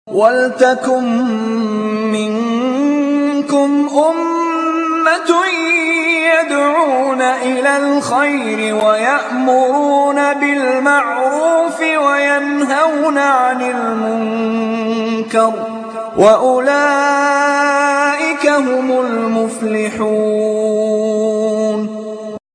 وَلْتَكُن مِّنكُمْ أُمَّةٌ يَدْعُونَ إِلَى الْخَيْرِ وَيَأْمُرُونَ بِالْمَعْرُوفِ وَيَنْهَوْنَ عَنِ الْمُنكَرِ ۚ وَأُولَٰئِكَ هُمُ الْمُفْلِحُونَ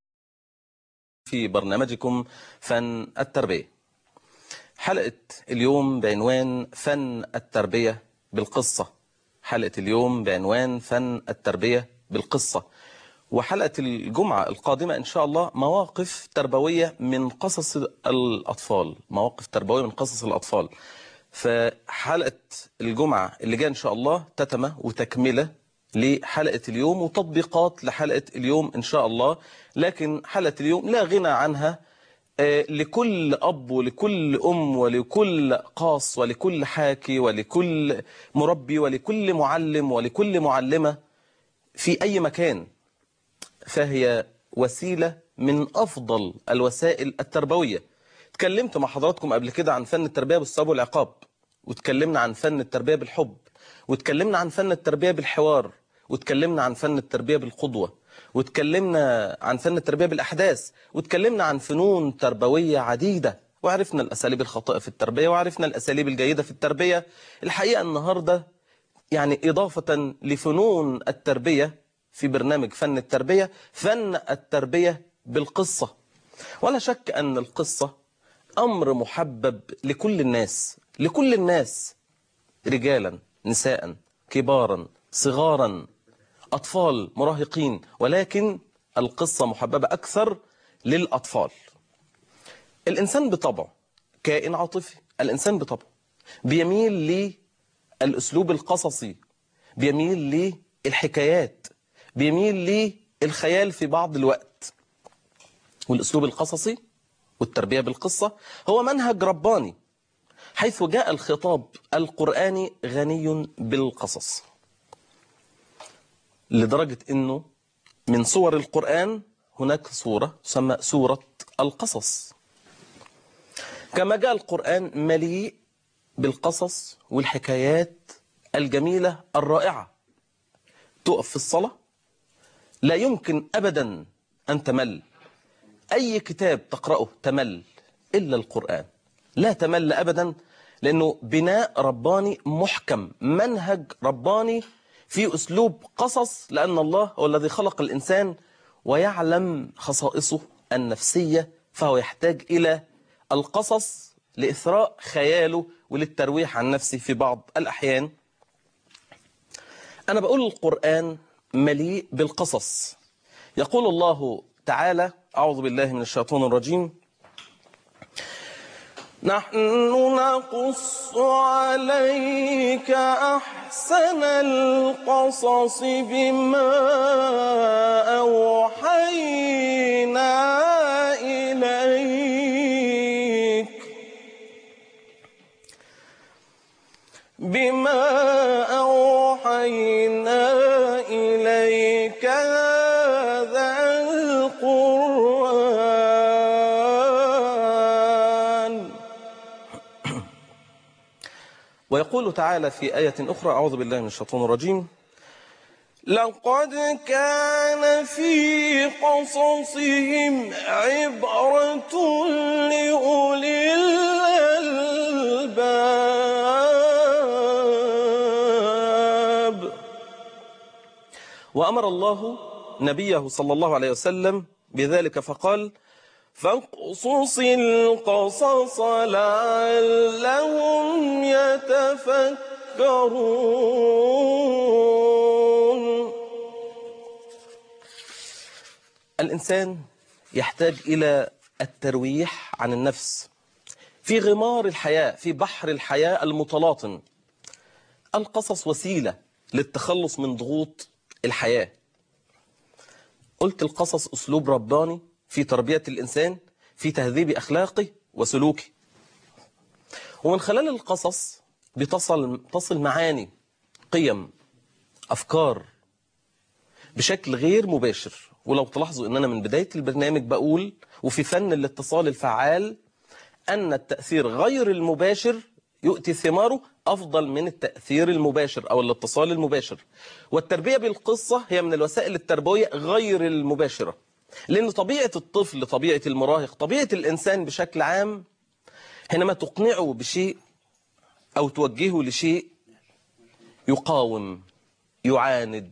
في برنامجكم فن التربية حلقة اليوم بعنوان فن التربية بالقصة حلقة اليوم بعنوان فن التربية بالقصة وحلقة الجمعة القادمة إن شاء الله مواقف تربوية من قصص الأطفال مواقف تربوية من قصص الأطفال فحلقة الجمعة اللي جاية إن شاء الله تتمة وتكملة لحلقة اليوم وتطبيقات لحلقة اليوم إن شاء الله لكن حلقة اليوم لا غنى عنها لكل أب ولكل أم ولكل قاص ولكل حاكي ولكل مربي ولكل معلم ولكل معلمة في أي مكان فهي وسيلة من أفضل الوسائل التربوية تكلمت مع حضراتكم قبل كده عن فن التربية بالصواب والعقاب وتكلمنا عن فن التربية بالحب وتكلمنا عن فن التربية بالحوار وتكلمنا عن فن التربية بالقدوة وتكلمنا عن فن التربية بالأحداث وتكلمنا عن فنون تربوية عديدة وعرفنا الأساليب الخاطئة في التربية وعرفنا الأساليب الجيدة في التربية الحقيقة النهاردة يعني إضافة لفنون التربية في برنامج فن التربية فن التربية بالقصة ولا شك أن القصة أمر محبب لكل الناس لكل الناس رجالا نساء كبارا صغارا أطفال مراهقين ولكن القصة محببة أكثر للأطفال الإنسان بطبعه كائن عاطفي الإنسان بطبعه بيميل للأسلوب القصصي بيميل للحكايات بيميل للخيال في بعض الوقت والأسلوب القصصي والتربية بالقصة هو منهج رباني حيث جاء الخطاب القرآني غني بالقصص لدرجة أنه من صور القرآن هناك صورة تسمى سورة القصص كما جاء القرآن مليء بالقصص والحكايات الجميلة الرائعة تقف في الصلاة لا يمكن أبدا أن تمل أي كتاب تقرأه تمل إلا القرآن لا تمل أبدا لأنه بناء رباني محكم منهج رباني في أسلوب قصص لأن الله هو الذي خلق الإنسان ويعلم خصائصه النفسية فهو يحتاج إلى القصص لإثراء خياله وللترويح عن نفسه في بعض الأحيان أنا بقول القرآن مليء بالقصص يقول الله تعالى أعوذ بالله من الشيطان الرجيم نحن نقص عليك أحسن القصص بما أوحينا إليك بما أوحينا إليك هذا القرآن ويقول تعالى في آية أخرى أعوذ بالله من الشيطان الرجيم لقد كان في قصصهم عبرة لأولي الألباب وأمر الله نبيه صلى الله عليه وسلم بذلك فقال فاقصص القصص لعلهم يتفكرون الإنسان يحتاج إلى الترويح عن النفس في غمار الحياة في بحر الحياة المتلاطم القصص وسيلة للتخلص من ضغوط الحياة قلت القصص أسلوب رباني في تربية الإنسان في تهذيب أخلاقه وسلوكه ومن خلال القصص بتصل تصل معاني قيم أفكار بشكل غير مباشر ولو تلاحظوا أن أنا من بداية البرنامج بقول وفي فن الاتصال الفعال أن التأثير غير المباشر يؤتي ثماره أفضل من التأثير المباشر أو الاتصال المباشر والتربية بالقصة هي من الوسائل التربوية غير المباشرة لأن طبيعة الطفل طبيعة المراهق طبيعة الإنسان بشكل عام حينما تقنعه بشيء أو توجهه لشيء يقاوم يعاند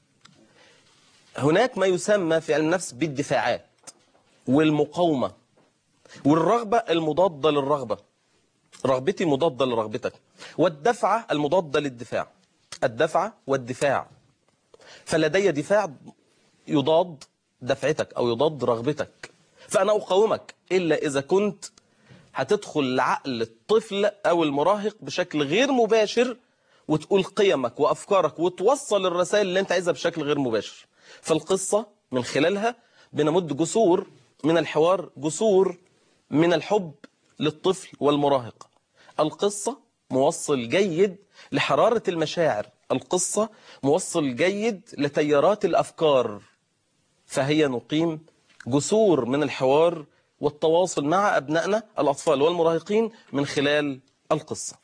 هناك ما يسمى في علم النفس بالدفاعات والمقاومة والرغبة المضادة للرغبة رغبتي مضادة لرغبتك والدفعة المضادة للدفاع الدفعة والدفاع فلدي دفاع يضاد دفعتك أو يضاد رغبتك فأنا أقاومك إلا إذا كنت هتدخل لعقل الطفل أو المراهق بشكل غير مباشر وتقول قيمك وأفكارك وتوصل الرسائل اللي أنت عايزها بشكل غير مباشر فالقصة من خلالها بنمد جسور من الحوار جسور من الحب للطفل والمراهق القصة موصل جيد لحرارة المشاعر القصة موصل جيد لتيارات الأفكار فهي نقيم جسور من الحوار والتواصل مع أبنائنا الأطفال والمراهقين من خلال القصة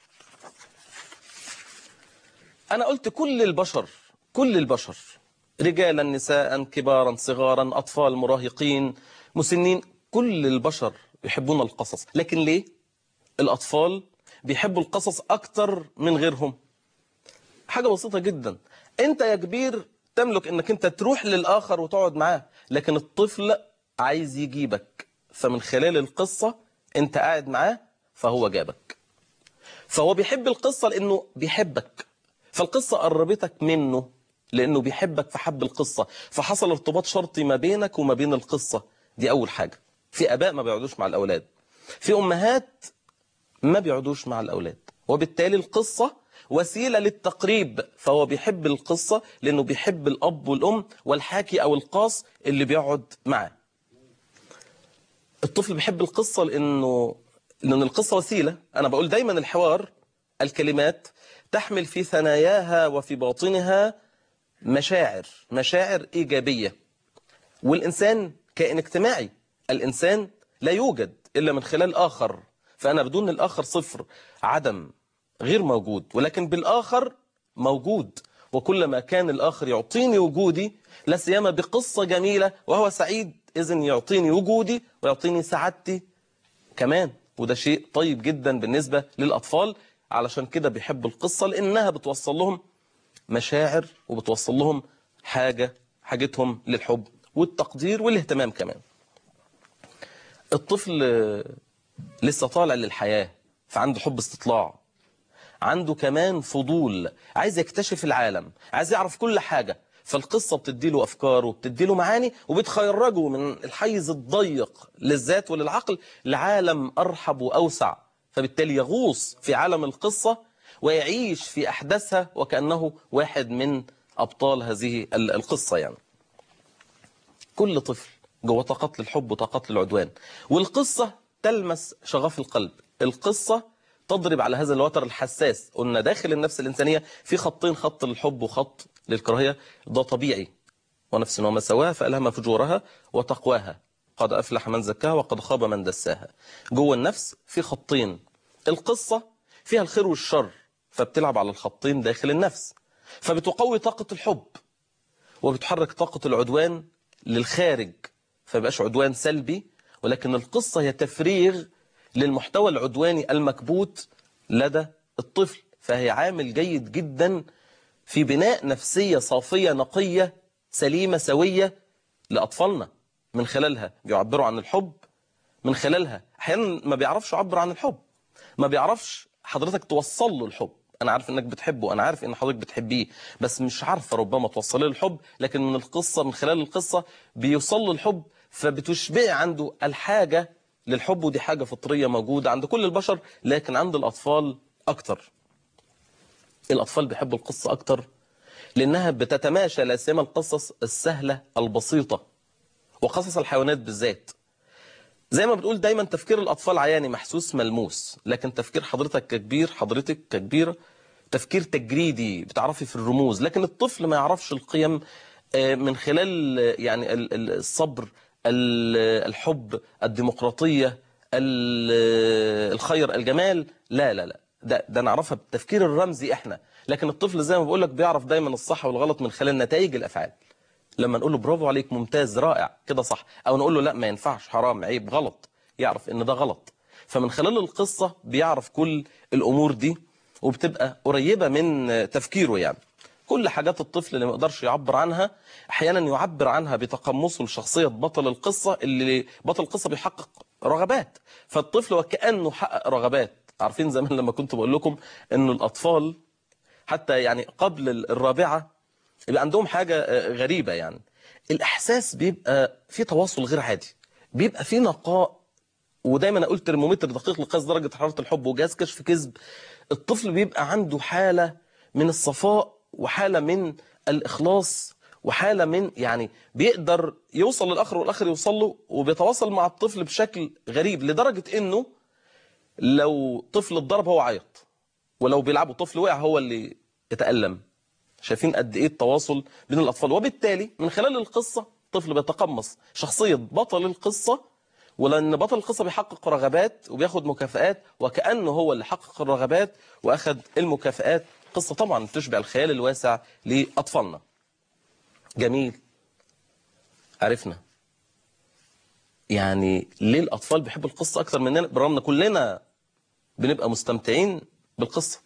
أنا قلت كل البشر كل البشر رجالا نساء كبارا صغارا أطفال مراهقين مسنين كل البشر يحبون القصص لكن ليه الأطفال بيحبوا القصص أكتر من غيرهم حاجة بسيطة جدا أنت يا كبير تملك أنك أنت تروح للآخر وتقعد معاه لكن الطفل عايز يجيبك فمن خلال القصة أنت قاعد معاه فهو جابك فهو بيحب القصة لأنه بيحبك فالقصة قربتك منه لأنه بيحبك فحب القصة فحصل ارتباط شرطي ما بينك وما بين القصة دي أول حاجة في أباء ما بيقعدوش مع الأولاد في أمهات ما بيقعدوش مع الأولاد وبالتالي القصة وسيلة للتقريب فهو بيحب القصة لأنه بيحب الأب والأم والحاكي أو القاص اللي بيقعد معاه الطفل بيحب القصة لأنه لأن القصة وسيلة أنا بقول دايما الحوار الكلمات تحمل في ثناياها وفي باطنها مشاعر مشاعر إيجابية والإنسان كائن اجتماعي الإنسان لا يوجد إلا من خلال آخر فأنا بدون الآخر صفر عدم غير موجود ولكن بالآخر موجود وكلما كان الآخر يعطيني وجودي لا سيما بقصة جميلة وهو سعيد إذن يعطيني وجودي ويعطيني سعادتي كمان وده شيء طيب جدا بالنسبة للأطفال علشان كده بيحبوا القصة لأنها بتوصل لهم مشاعر وبتوصل لهم حاجة حاجتهم للحب والتقدير والاهتمام كمان الطفل لسه طالع للحياة فعنده حب استطلاع عنده كمان فضول عايز يكتشف العالم عايز يعرف كل حاجة فالقصة بتديله أفكار وبتديله معاني وبتخرجه من الحيز الضيق للذات وللعقل لعالم أرحب وأوسع فبالتالي يغوص في عالم القصة ويعيش في أحداثها وكأنه واحد من أبطال هذه القصة يعني كل طفل جوه طاقات للحب وطاقات للعدوان والقصة تلمس شغف القلب القصة تضرب على هذا الوتر الحساس قلنا داخل النفس الإنسانية في خطين خط للحب وخط للكراهية ده طبيعي ونفس وما سواها فألهم فجورها وتقواها قد أفلح من زكاها وقد خاب من دساها جوه النفس في خطين القصة فيها الخير والشر فبتلعب على الخطين داخل النفس فبتقوي طاقة الحب وبتحرك طاقة العدوان للخارج فيبقاش عدوان سلبي ولكن القصة هي تفريغ للمحتوى العدواني المكبوت لدى الطفل فهي عامل جيد جدا في بناء نفسية صافية نقية سليمة سوية لأطفالنا من خلالها بيعبروا عن الحب من خلالها أحيانا ما بيعرفش يعبر عن الحب ما بيعرفش حضرتك توصل له الحب أنا عارف إنك بتحبه أنا عارف إن حضرتك بتحبيه بس مش عارفة ربما توصل له الحب لكن من القصة من خلال القصة بيوصل له الحب فبتشبع عنده الحاجة للحب ودي حاجة فطرية موجودة عند كل البشر لكن عند الأطفال أكتر الأطفال بيحبوا القصة أكتر لأنها بتتماشى لا سيما القصص السهلة البسيطة وقصص الحيوانات بالذات زي ما بتقول دايما تفكير الأطفال عياني محسوس ملموس لكن تفكير حضرتك ككبير حضرتك ككبيرة تفكير تجريدي بتعرفي في الرموز لكن الطفل ما يعرفش القيم من خلال يعني الصبر الحب الديمقراطية الخير الجمال لا لا لا ده ده نعرفها بالتفكير الرمزي احنا لكن الطفل زي ما بقول لك بيعرف دايما الصح والغلط من خلال نتائج الافعال لما نقول له برافو عليك ممتاز رائع كده صح او نقول له لا ما ينفعش حرام عيب غلط يعرف ان ده غلط فمن خلال القصة بيعرف كل الامور دي وبتبقى قريبة من تفكيره يعني كل حاجات الطفل اللي ما يقدرش يعبر عنها احيانا يعبر عنها بتقمصه لشخصية بطل القصة اللي بطل القصة بيحقق رغبات فالطفل وكأنه حقق رغبات عارفين زمان لما كنت بقول لكم انه الاطفال حتى يعني قبل الرابعة يبقى عندهم حاجة غريبة يعني الإحساس بيبقى في تواصل غير عادي بيبقى في نقاء ودايما أقول ترمومتر دقيق لقياس درجة حرارة الحب وجهاز كشف كذب الطفل بيبقى عنده حالة من الصفاء وحالة من الإخلاص وحالة من يعني بيقدر يوصل للآخر والآخر يوصل له وبيتواصل مع الطفل بشكل غريب لدرجة إنه لو طفل اتضرب هو عيط ولو بيلعبوا طفل وقع هو اللي يتألم شايفين قد ايه التواصل بين الاطفال وبالتالي من خلال القصه الطفل بيتقمص شخصيه بطل القصه ولان بطل القصه بيحقق رغبات وبياخد مكافآت وكانه هو اللي حقق الرغبات واخد المكافآت قصه طبعا تشبع الخيال الواسع لاطفالنا جميل عرفنا يعني ليه الاطفال بيحبوا القصه اكتر مننا برغم ان كلنا بنبقى مستمتعين بالقصه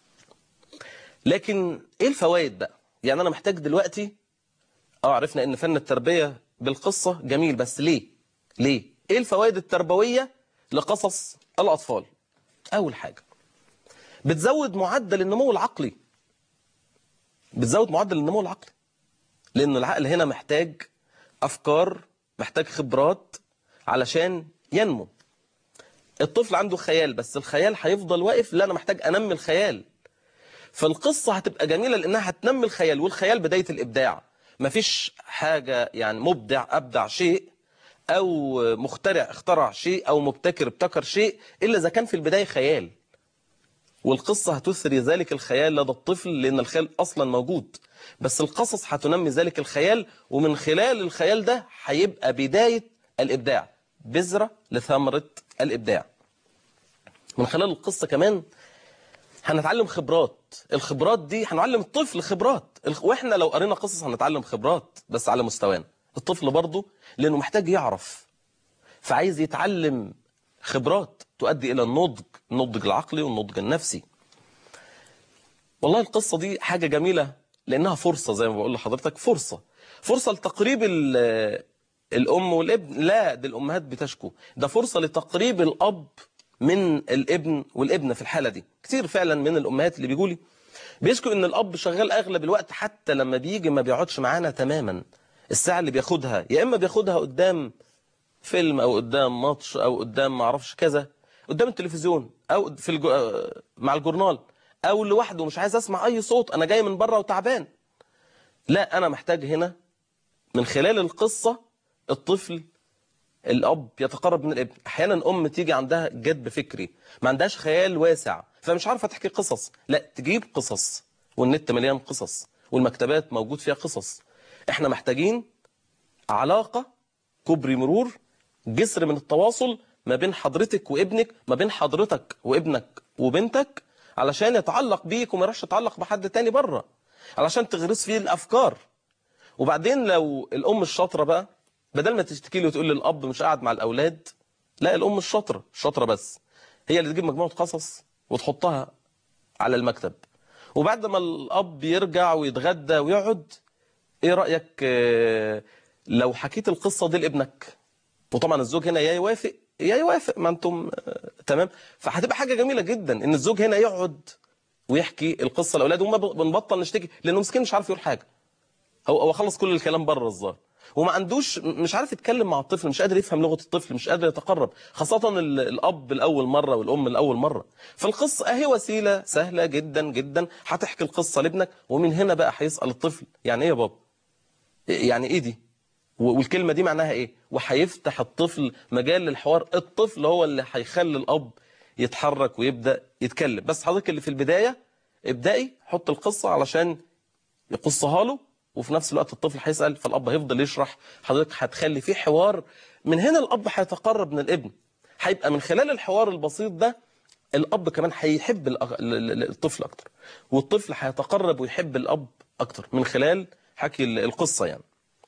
لكن ايه الفوائد بقى يعني انا محتاج دلوقتي اه عرفنا ان فن التربية بالقصة جميل بس ليه ليه ايه الفوائد التربوية لقصص الاطفال اول حاجة بتزود معدل النمو العقلي بتزود معدل النمو العقلي لان العقل هنا محتاج افكار محتاج خبرات علشان ينمو الطفل عنده خيال بس الخيال هيفضل واقف لا انا محتاج انمي الخيال فالقصة هتبقى جميلة لأنها هتنمي الخيال والخيال بداية الإبداع مفيش حاجة يعني مبدع أبدع شيء أو مخترع اخترع شيء أو مبتكر ابتكر شيء إلا إذا كان في البداية خيال والقصة هتثري ذلك الخيال لدى الطفل لأن الخيال أصلا موجود بس القصص هتنمي ذلك الخيال ومن خلال الخيال ده هيبقى بداية الإبداع بذرة لثمرة الإبداع من خلال القصة كمان هنتعلم خبرات الخبرات دي هنعلم الطفل خبرات واحنا لو قرينا قصص هنتعلم خبرات بس على مستوانا الطفل برضه لانه محتاج يعرف فعايز يتعلم خبرات تؤدي الى النضج النضج العقلي والنضج النفسي والله القصة دي حاجة جميلة لانها فرصة زي ما بقول لحضرتك فرصة فرصة لتقريب الام والابن لا دي الامهات بتشكو ده فرصة لتقريب الاب من الابن والابنة في الحالة دي كتير فعلا من الأمهات اللي بيقولي بيشكوا ان الأب شغال أغلب الوقت حتى لما بيجي ما بيقعدش معانا تماما الساعة اللي بياخدها يا إما بياخدها قدام فيلم أو قدام ماتش أو قدام معرفش كذا قدام التلفزيون أو في الجو... مع الجورنال أو لوحده مش عايز أسمع أي صوت أنا جاي من بره وتعبان لا أنا محتاج هنا من خلال القصة الطفل الأب يتقرب من الابن أحيانا أم تيجي عندها جدب فكري ما عندهاش خيال واسع فمش عارفة تحكي قصص لا تجيب قصص والنت مليان قصص والمكتبات موجود فيها قصص احنا محتاجين علاقة كبري مرور جسر من التواصل ما بين حضرتك وابنك ما بين حضرتك وابنك وبنتك علشان يتعلق بيك وما يروحش يتعلق بحد تاني بره علشان تغرس فيه الأفكار وبعدين لو الأم الشاطرة بقى بدل ما تشتكي لي وتقول لي الاب مش قاعد مع الاولاد لا الام الشاطره الشاطره بس هي اللي تجيب مجموعه قصص وتحطها على المكتب وبعد ما الاب يرجع ويتغدى ويقعد ايه رايك لو حكيت القصه دي لابنك وطبعا الزوج هنا يا يوافق يا يوافق ما انتم تمام فهتبقى حاجه جميله جدا ان الزوج هنا يقعد ويحكي القصه لاولاده وما بنبطل نشتكي لانه مسكين مش عارف يقول حاجه هو هو خلص كل الكلام بره الظاهر وما عندوش مش عارف يتكلم مع الطفل مش قادر يفهم لغة الطفل مش قادر يتقرب خاصة الأب الأول مرة والأم الأول مرة فالقصة أهي وسيلة سهلة جدا جدا هتحكي القصة لابنك ومن هنا بقى هيسأل الطفل يعني إيه يا بابا يعني إيه دي والكلمة دي معناها إيه وهيفتح الطفل مجال للحوار الطفل هو اللي هيخلي الأب يتحرك ويبدأ يتكلم بس حضرتك اللي في البداية ابدأي حط القصة علشان يقصها له وفي نفس الوقت الطفل هيسأل فالأب هيفضل يشرح حضرتك هتخلي فيه حوار من هنا الأب هيتقرب من الابن هيبقى من خلال الحوار البسيط ده الاب كمان هيحب الأغ- ال- ال- الطفل اكتر والطفل هيتقرب ويحب الاب اكتر من خلال حكي ال- القصه يعني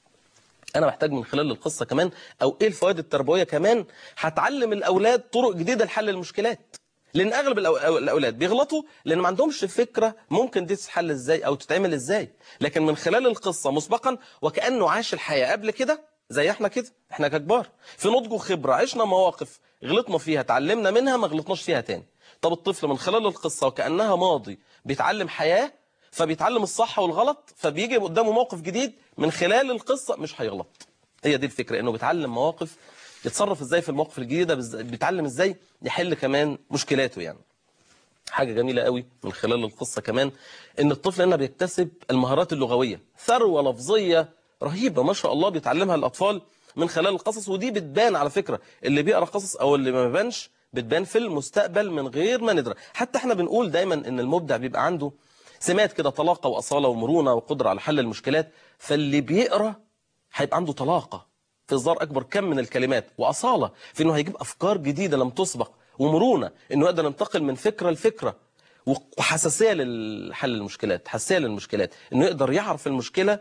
انا محتاج من خلال القصه كمان او ايه الفوائد التربويه كمان هتعلم الاولاد طرق جديده لحل المشكلات لان اغلب الأو- أو- الاولاد بيغلطوا لان ما عندهمش فكره ممكن دي تتحل ازاي او تتعمل ازاي لكن من خلال القصه مسبقا وكانه عاش الحياه قبل كده زي احنا كده احنا ككبار في نضج وخبره عشنا مواقف غلطنا فيها اتعلمنا منها ما غلطناش فيها تاني طب الطفل من خلال القصه وكانها ماضي بيتعلم حياه فبيتعلم الصح والغلط فبيجي قدامه موقف جديد من خلال القصه مش هيغلط هي دي الفكره انه بيتعلم مواقف يتصرف ازاي في المواقف الجديده بز- بيتعلم ازاي يحل كمان مشكلاته يعني حاجه جميله قوي من خلال القصه كمان ان الطفل هنا بيكتسب المهارات اللغويه ثروه لفظيه رهيبه ما شاء الله بيتعلمها الاطفال من خلال القصص ودي بتبان على فكره اللي بيقرا قصص او اللي ما بيبانش بتبان في المستقبل من غير ما ندرى حتى احنا بنقول دايما ان المبدع بيبقى عنده سمات كده طلاقه واصاله ومرونه وقدره على حل المشكلات فاللي بيقرا هيبقى عنده طلاقه في اصدار اكبر كم من الكلمات واصاله في انه هيجيب افكار جديده لم تسبق ومرونه انه يقدر ينتقل من فكره لفكره وحساسيه لحل المشكلات حساسيه للمشكلات انه يقدر يعرف المشكله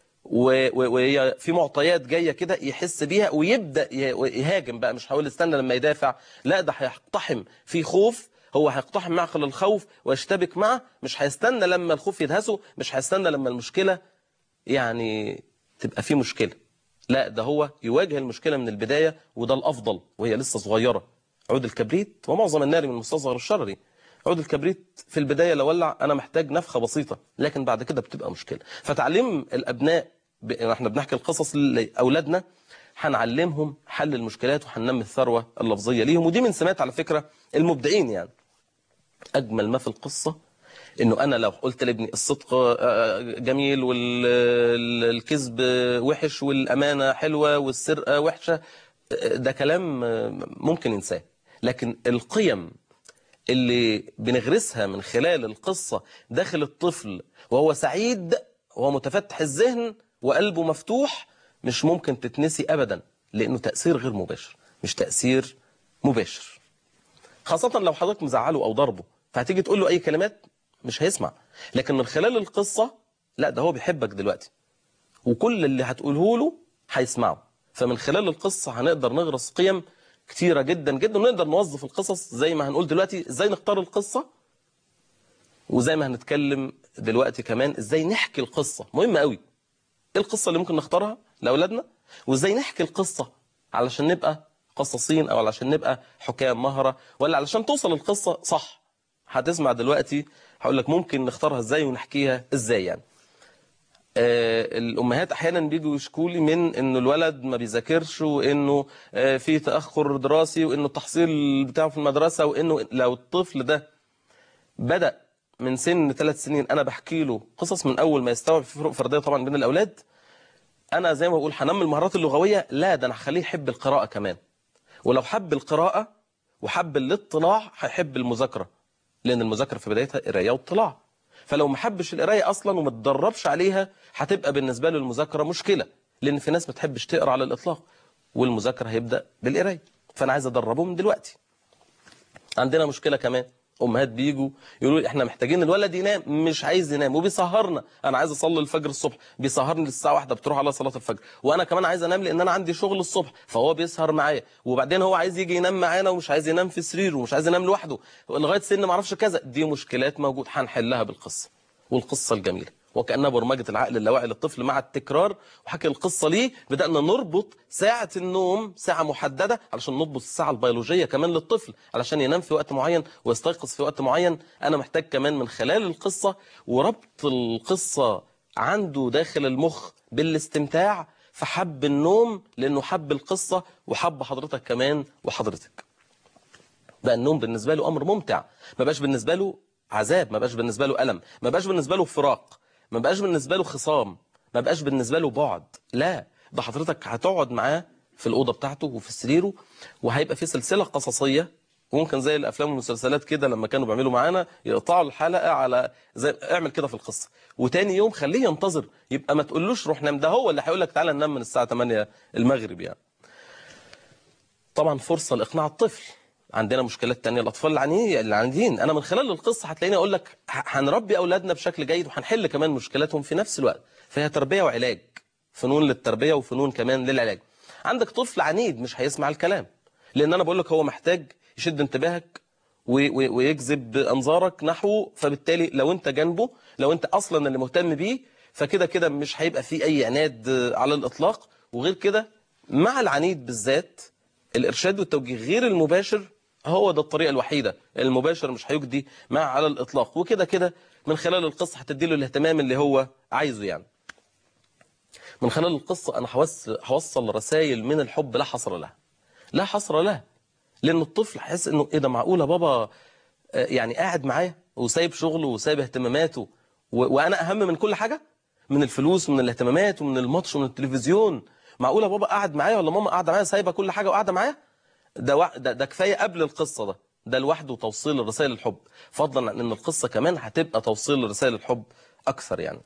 و- و- وهي في معطيات جايه كده يحس بيها ويبدا ي- يهاجم بقى مش هقول استنى لما يدافع لا ده هيقتحم في خوف هو هيقتحم معقل الخوف ويشتبك معه مش هيستنى لما الخوف يدهسه مش هيستنى لما المشكله يعني تبقى في مشكله لا ده هو يواجه المشكله من البدايه وده الافضل وهي لسه صغيره عود الكبريت ومعظم النار من مستصغر الشرري عود الكبريت في البدايه لو ولع انا محتاج نفخه بسيطه لكن بعد كده بتبقى مشكله فتعليم الابناء ب... احنا بنحكي القصص لاولادنا هنعلمهم حل المشكلات وهننمي الثروه اللفظيه ليهم ودي من سمات على فكره المبدعين يعني اجمل ما في القصه انه انا لو قلت لابني الصدق آه، جميل والكذب وحش والامانه حلوه والسرقه وحشه آه، ده كلام آه، ممكن ينساه لكن القيم اللي بنغرسها من خلال القصة داخل الطفل وهو سعيد وهو متفتح الذهن وقلبه مفتوح مش ممكن تتنسي أبدا لأنه تأثير غير مباشر مش تأثير مباشر خاصة لو حضرتك مزعله أو ضربه فهتيجي تقول له أي كلمات مش هيسمع لكن من خلال القصة لا ده هو بيحبك دلوقتي وكل اللي هتقوله له هيسمعه فمن خلال القصة هنقدر نغرس قيم كتيرة جدا جدا ونقدر نوظف القصص زي ما هنقول دلوقتي ازاي نختار القصة وزي ما هنتكلم دلوقتي كمان ازاي نحكي القصة مهم قوي ايه القصة اللي ممكن نختارها لأولادنا وازاي نحكي القصة علشان نبقى قصصين او علشان نبقى حكام مهرة ولا علشان توصل القصة صح هتسمع دلوقتي هقول لك ممكن نختارها ازاي ونحكيها ازاي يعني آه، الامهات احيانا بيجوا يشكوا لي من انه الولد ما بيذاكرش وانه آه، في تاخر دراسي وانه التحصيل بتاعه في المدرسه وانه لو الطفل ده بدا من سن ثلاث سنين انا بحكي له قصص من اول ما يستوعب في فروق فرديه طبعا بين الاولاد انا زي ما بقول هنمي المهارات اللغويه لا ده انا هخليه يحب القراءه كمان ولو حب القراءه وحب الاطلاع هيحب المذاكره لان المذاكره في بدايتها قرايه واطلاع فلو ما حبش القرايه اصلا وما اتدربش عليها هتبقى بالنسبه له المذاكره مشكله لان في ناس ما تحبش تقرا على الاطلاق والمذاكره هيبدا بالقرايه فانا عايز ادربه من دلوقتي عندنا مشكله كمان امهات بيجوا يقولوا لي احنا محتاجين الولد ينام مش عايز ينام وبيسهرنا انا عايز اصلي الفجر الصبح بيسهرني للساعه واحدة بتروح على صلاه الفجر وانا كمان عايز انام لان انا عندي شغل الصبح فهو بيسهر معايا وبعدين هو عايز يجي ينام معانا ومش عايز ينام في سريره ومش عايز ينام لوحده لغايه سن ما اعرفش كذا دي مشكلات موجود هنحلها بالقصه والقصه الجميله وكأنها برمجة العقل اللاواعي للطفل مع التكرار وحكي القصة ليه بدأنا نربط ساعة النوم ساعة محددة علشان نربط الساعة البيولوجية كمان للطفل علشان ينام في وقت معين ويستيقظ في وقت معين أنا محتاج كمان من خلال القصة وربط القصة عنده داخل المخ بالاستمتاع فحب النوم لأنه حب القصة وحب حضرتك كمان وحضرتك بقى النوم بالنسبة له أمر ممتع ما بقاش بالنسبة له عذاب ما بقاش بالنسبة له ألم ما بقاش بالنسبة له فراق ما بقاش بالنسبة له خصام ما بقاش بالنسبة له بعد لا ده حضرتك هتقعد معاه في الأوضة بتاعته وفي سريره وهيبقى في سلسلة قصصية ممكن زي الأفلام والمسلسلات كده لما كانوا بيعملوا معانا يقطعوا الحلقة على زي اعمل كده في القصة وتاني يوم خليه ينتظر يبقى ما تقولوش روح نام ده هو اللي هيقول لك تعالى ننام من الساعة 8 المغرب يعني طبعا فرصة لإقناع الطفل عندنا مشكلات تانية الأطفال العنيدين العنيدين أنا من خلال القصة هتلاقيني أقول لك ه- هنربي أولادنا بشكل جيد وهنحل كمان مشكلاتهم في نفس الوقت فهي تربية وعلاج فنون للتربية وفنون كمان للعلاج عندك طفل عنيد مش هيسمع الكلام لأن أنا بقول لك هو محتاج يشد انتباهك و- و- ويجذب أنظارك نحوه فبالتالي لو أنت جنبه لو أنت أصلا اللي مهتم بيه فكده كده مش هيبقى فيه أي عناد آه، على الإطلاق وغير كده مع العنيد بالذات الإرشاد والتوجيه غير المباشر هو ده الطريقة الوحيدة المباشر مش هيجدي مع على الإطلاق وكده كده من خلال القصة هتديله الاهتمام اللي هو عايزه يعني من خلال القصة أنا هوص- هوصل رسائل من الحب لا حصر لها لا حصر لها لأن الطفل هيحس إنه إيه ده معقولة بابا آه، يعني قاعد معايا وسايب شغله وسايب اهتماماته و- وأنا أهم من كل حاجة من الفلوس ومن الاهتمامات ومن الماتش ومن التلفزيون معقولة بابا قاعد معايا ولا ماما قاعدة معايا سايبة كل حاجة وقاعدة معايا ده, وا- ده ده كفايه قبل القصه ده ده لوحده توصيل رسائل الحب فضلا عن ان القصه كمان هتبقى توصيل رسائل الحب اكثر يعني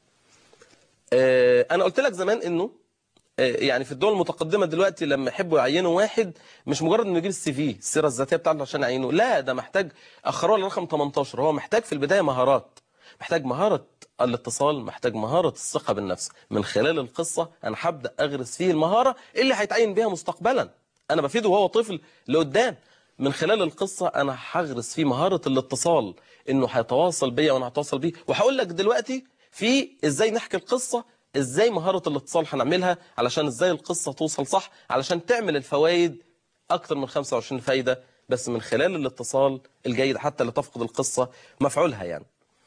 آه، انا قلت لك زمان انه آه، يعني في الدول المتقدمه دلوقتي لما يحبوا يعينوا واحد مش مجرد انه يجيب السي في السيره الذاتيه بتاعته عشان يعينه لا ده محتاج اخروه لرقم 18 هو محتاج في البدايه مهارات محتاج مهاره الاتصال محتاج مهاره الثقه بالنفس من خلال القصه انا هبدا اغرس فيه المهاره اللي هيتعين بيها مستقبلا انا بفيده وهو طفل لقدام من خلال القصة أنا هغرس فيه مهارة الاتصال إنه هيتواصل بيا وأنا هتواصل بيه وهقول لك دلوقتي في إزاي نحكي القصة إزاي مهارة الاتصال هنعملها علشان إزاي القصة توصل صح علشان تعمل الفوائد أكتر من 25 فايدة بس من خلال الاتصال الجيد حتى لا تفقد القصة مفعولها يعني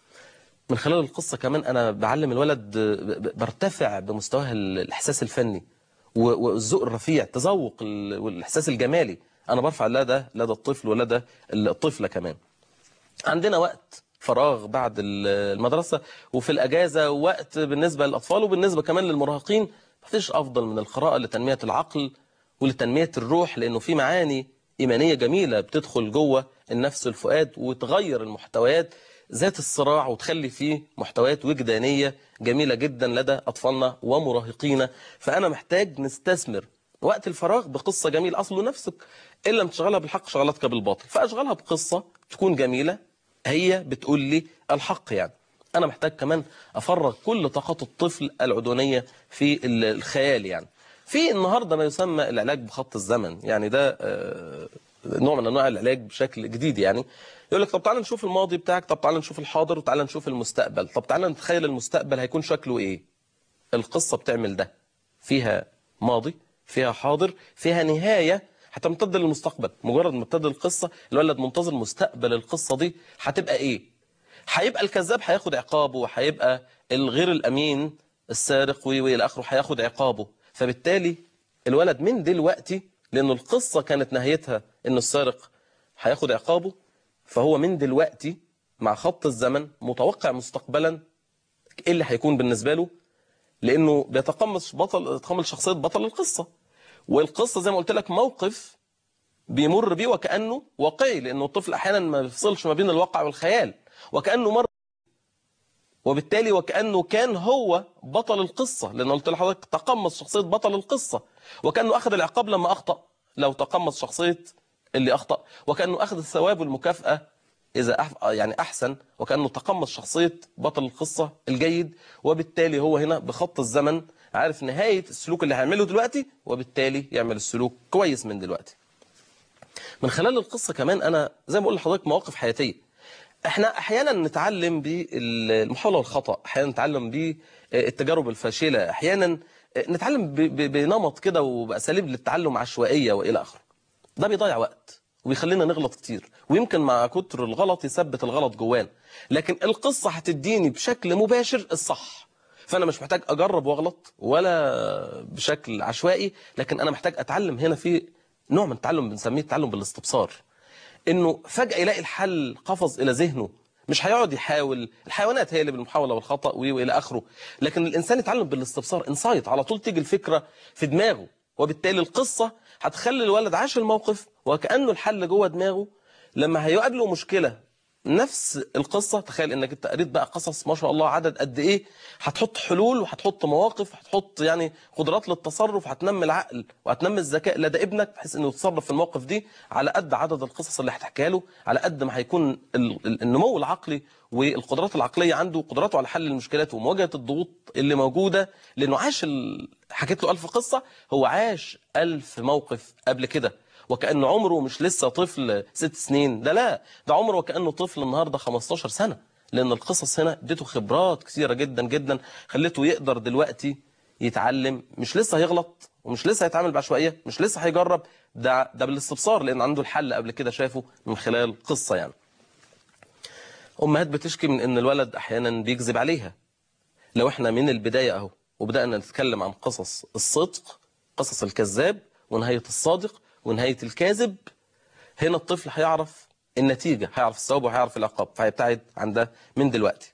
من خلال القصة كمان أنا بعلم الولد ب- ب- برتفع بمستواه ال- الإحساس الفني و- والذوق الرفيع التذوق ال- والإحساس الجمالي أنا برفع لدى لدى الطفل ولدى الطفلة كمان عندنا وقت فراغ بعد ال- المدرسة وفي الأجازة وقت بالنسبة للأطفال وبالنسبة كمان للمراهقين مفيش أفضل من القراءة لتنمية العقل ولتنمية الروح لأنه في معاني إيمانية جميلة بتدخل جوه النفس والفؤاد وتغير المحتويات ذات الصراع وتخلي فيه محتويات وجدانية جميلة جدا لدى أطفالنا ومراهقينا فأنا محتاج نستثمر وقت الفراغ بقصة جميلة أصله نفسك إن لم تشغلها بالحق شغلتك بالباطل فأشغلها بقصة تكون جميلة هي بتقول لي الحق يعني أنا محتاج كمان أفرغ كل طاقات الطفل العدوانية في ال- الخيال يعني في النهاردة ما يسمى العلاج بخط الزمن يعني ده آه، نوع من أنواع العلاج بشكل جديد يعني يقول لك طب تعالى نشوف الماضي بتاعك طب تعالى نشوف الحاضر وتعالى نشوف المستقبل طب تعالى نتخيل المستقبل هيكون شكله إيه القصة بتعمل ده فيها ماضي فيها حاضر فيها نهاية هتمتد للمستقبل مجرد ما تمتد القصة الولد منتظر مستقبل القصة دي هتبقى ايه هيبقى الكذاب هياخد عقابه وهيبقى الغير الأمين السارق وي وي إلى آخره هياخد عقابه فبالتالي الولد من دلوقتي لأن القصة كانت نهايتها إنه السارق هياخد عقابه فهو من دلوقتي مع خط الزمن متوقع مستقبلا ايه اللي هيكون بالنسبة له لانه بيتقمص بطل يتقمص شخصيه بطل القصه والقصه زي ما قلت لك موقف بيمر بيه وكانه واقعي لانه الطفل احيانا ما بيفصلش ما بين الواقع والخيال وكانه مر وبالتالي وكانه كان هو بطل القصه لان قلت لحضرتك تقمص شخصيه بطل القصه وكانه اخذ العقاب لما اخطا لو تقمص شخصيه اللي اخطا وكانه اخذ الثواب والمكافاه إذا أح... يعني أحسن وكأنه تقمص شخصية بطل القصة الجيد وبالتالي هو هنا بخط الزمن عارف نهاية السلوك اللي هيعمله دلوقتي وبالتالي يعمل السلوك كويس من دلوقتي من خلال القصة كمان أنا زي ما بقول لحضرتك مواقف حياتية احنا احيانا نتعلم بالمحاولة والخطأ احيانا نتعلم بالتجارب الفاشلة احيانا نتعلم ب... ب... بنمط كده وبأساليب للتعلم عشوائية وإلى آخره ده بيضيع وقت وبيخلينا نغلط كتير ويمكن مع كتر الغلط يثبت الغلط جوانا لكن القصة هتديني بشكل مباشر الصح فأنا مش محتاج أجرب وأغلط ولا بشكل عشوائي لكن أنا محتاج أتعلم هنا في نوع من التعلم بنسميه التعلم بالاستبصار إنه فجأة يلاقي الحل قفز إلى ذهنه مش هيقعد يحاول الحيوانات هي اللي بالمحاولة والخطأ وإلى آخره لكن الإنسان يتعلم بالاستبصار انسايت على طول تيجي الفكرة في دماغه وبالتالي القصة هتخلي الولد عاش الموقف وكأنه الحل جوه دماغه لما هيقابله مشكلة نفس القصة تخيل انك انت قريت بقى قصص ما شاء الله عدد قد ايه هتحط حلول وهتحط مواقف وهتحط يعني قدرات للتصرف هتنمي العقل وهتنمي الذكاء لدى ابنك بحيث انه يتصرف في المواقف دي على قد عدد القصص اللي هتحكيها له على قد ما هيكون ال- ال- النمو العقلي والقدرات العقلية عنده وقدراته على حل المشكلات ومواجهة الضغوط اللي موجودة لانه عاش ال... حكيت له ألف قصة هو عاش ألف موقف قبل كده وكأن عمره مش لسه طفل ست سنين ده لا ده عمره وكأنه طفل النهاردة 15 سنة لأن القصص هنا اديته خبرات كثيرة جدا جدا خلته يقدر دلوقتي يتعلم مش لسه هيغلط ومش لسه هيتعامل بعشوائية مش لسه هيجرب ده ده بالاستبصار لأن عنده الحل قبل كده شافه من خلال قصة يعني أمهات بتشكي من أن الولد أحيانا بيكذب عليها لو احنا من البداية أهو وبدأنا نتكلم عن قصص الصدق قصص الكذاب ونهاية الصادق ونهاية الكاذب هنا الطفل هيعرف النتيجة هيعرف الثواب وهيعرف العقاب فهيبتعد عن ده من دلوقتي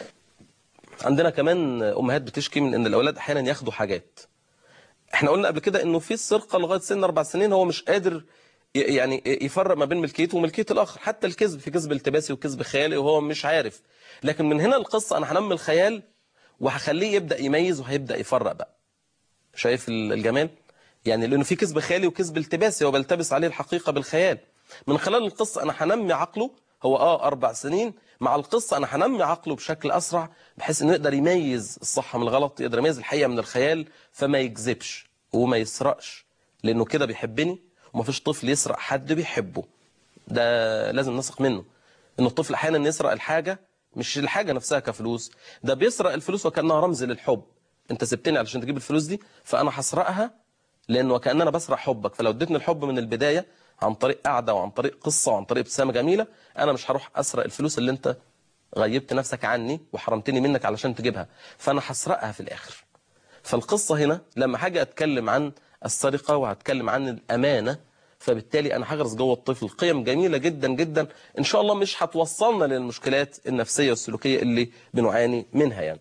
عندنا كمان أمهات بتشكي من أن الأولاد أحيانا ياخدوا حاجات احنا قلنا قبل كده أنه في السرقة لغاية سن أربع سنين هو مش قادر ي- يعني يفرق ما بين ملكيته وملكية الآخر حتى الكذب في كذب التباسي وكذب خيالي وهو مش عارف لكن من هنا القصة أنا هنمي الخيال وهخليه يبدأ يميز وهيبدأ يفرق بقى شايف ال- الجمال يعني لانه في كذب خيالي وكذب التباسي هو بلتبس عليه الحقيقه بالخيال من خلال القصه انا هنمي عقله هو اه اربع سنين مع القصه انا هنمي عقله بشكل اسرع بحيث انه يقدر يميز الصح من الغلط يقدر يميز الحقيقه من الخيال فما يكذبش وما يسرقش لانه كده بيحبني ومفيش طفل يسرق حد بيحبه ده لازم نثق منه ان الطفل احيانا يسرق الحاجه مش الحاجه نفسها كفلوس ده بيسرق الفلوس وكانها رمز للحب انت سبتني علشان تجيب الفلوس دي فانا هسرقها لانه وكان انا بسرق حبك فلو اديتني الحب من البدايه عن طريق قعده وعن طريق قصه وعن طريق ابتسامه جميله انا مش هروح اسرق الفلوس اللي انت غيبت نفسك عني وحرمتني منك علشان تجيبها فانا هسرقها في الاخر فالقصة هنا لما حاجة أتكلم عن السرقة وهتكلم عن الأمانة فبالتالي أنا هغرس جوه الطفل قيم جميلة جدا جدا إن شاء الله مش هتوصلنا للمشكلات النفسية والسلوكية اللي بنعاني منها يعني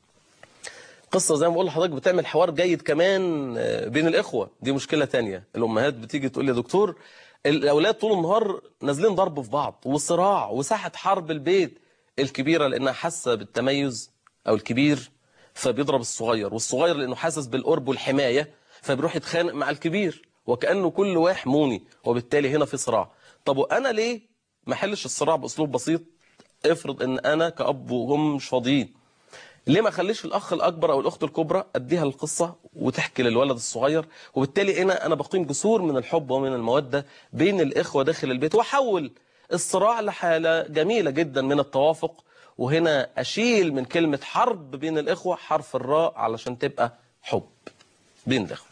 قصة زي ما بقول لحضرتك بتعمل حوار جيد كمان آه، بين الإخوة دي مشكلة تانية الأمهات بتيجي تقول لي يا دكتور الأولاد طول النهار نازلين ضرب في بعض وصراع وساحة حرب البيت الكبيرة لأنها حاسة بالتميز أو الكبير فبيضرب الصغير والصغير لأنه حاسس بالقرب والحماية فبيروح يتخانق مع الكبير وكأنه كل واحد موني وبالتالي هنا في صراع طب وأنا ليه ما حلش الصراع بأسلوب بسيط افرض ان انا كأب وهم مش فاضيين ليه ما اخليش الاخ الاكبر او الاخت الكبرى اديها القصه وتحكي للولد الصغير وبالتالي هنا انا بقيم جسور من الحب ومن الموده بين الاخوه داخل البيت واحول الصراع لحاله جميله جدا من التوافق وهنا اشيل من كلمه حرب بين الاخوه حرف الراء علشان تبقى حب بين الاخوه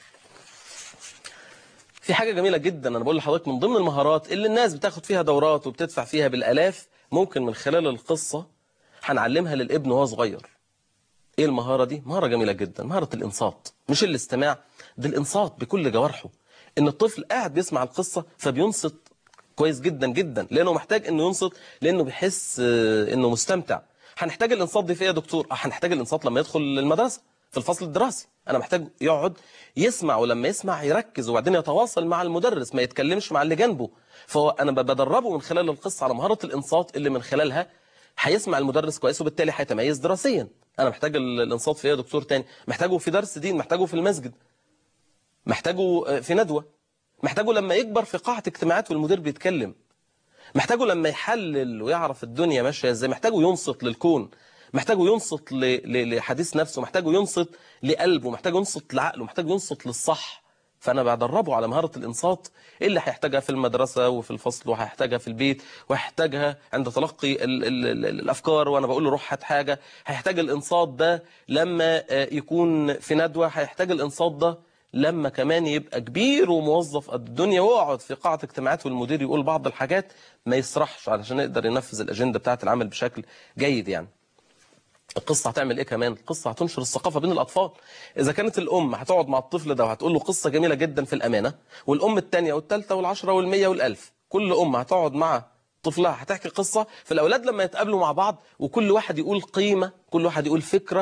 في حاجة جميلة جدا أنا بقول لحضرتك من ضمن المهارات اللي الناس بتاخد فيها دورات وبتدفع فيها بالآلاف ممكن من خلال القصة هنعلمها للابن وهو صغير ايه المهارة دي؟ مهارة جميلة جدا مهارة الانصات مش الاستماع ده الانصات بكل جوارحه ان الطفل قاعد بيسمع القصة فبينصت كويس جدا جدا لانه محتاج انه ينصت لانه بيحس آه، انه مستمتع هنحتاج الانصات دي في ايه يا دكتور؟ آه، هنحتاج الانصات لما يدخل المدرسة في الفصل الدراسي انا محتاج يقعد يسمع ولما يسمع يركز وبعدين يتواصل مع المدرس ما يتكلمش مع اللي جنبه فهو انا بدربه من خلال القصة على مهارة الانصات اللي من خلالها هيسمع المدرس كويس وبالتالي هيتميز دراسيا انا محتاج ال- الانصات في ايه يا دكتور تاني محتاجه في درس دين محتاجه في المسجد محتاجه آه، في ندوة محتاجه لما يكبر في قاعة اجتماعات والمدير بيتكلم محتاجه لما يحلل ويعرف الدنيا ماشية ازاي محتاجه ينصت للكون محتاجه ينصت ل- ل- لحديث نفسه محتاجه ينصت لقلبه محتاجه ينصت لعقله محتاجه ينصت للصح فأنا بدربه على مهارة الإنصات اللي هيحتاجها في المدرسة وفي الفصل وهيحتاجها في البيت وهيحتاجها عند تلقي ال ال ال الأفكار وأنا بقول له روح هات حاجة هيحتاج الإنصات ده لما آه، يكون في ندوة هيحتاج الإنصات ده لما كمان يبقى كبير وموظف قد الدنيا ويقعد في قاعة اجتماعات والمدير يقول بعض الحاجات ما يسرحش علشان يقدر ينفذ الأجندة بتاعة العمل بشكل جيد يعني القصة هتعمل ايه كمان القصة هتنشر الثقافة بين الأطفال إذا كانت الأم هتقعد مع الطفل ده وهتقول له قصة جميلة جدا في الأمانة والأم التانية والتالتة والعشرة والمية والألف كل أم هتقعد مع طفلها هتحكي قصة فالأولاد لما يتقابلوا مع بعض وكل واحد يقول قيمة كل واحد يقول فكرة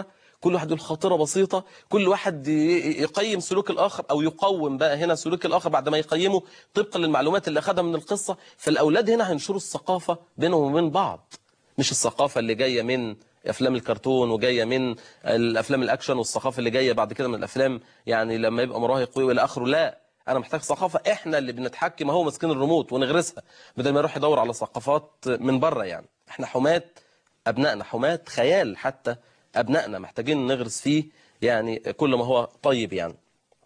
كل واحد يقول خاطره بسيطه كل واحد ي- يقيم سلوك الاخر او يقوم بقى هنا سلوك الاخر بعد ما يقيمه طبقا للمعلومات اللي اخذها من القصه فالاولاد هنا هينشروا الثقافه بينهم وبين بعض مش الثقافه اللي جايه من افلام الكرتون وجايه من الافلام الاكشن والثقافه اللي جايه بعد كده من الافلام يعني لما يبقى مراهق والى اخره لا انا محتاج ثقافه احنا اللي بنتحكم اهو ماسكين الريموت ونغرسها بدل ما يروح يدور على ثقافات من بره يعني احنا حماة ابنائنا حماة خيال حتى ابنائنا محتاجين نغرس فيه يعني كل ما هو طيب يعني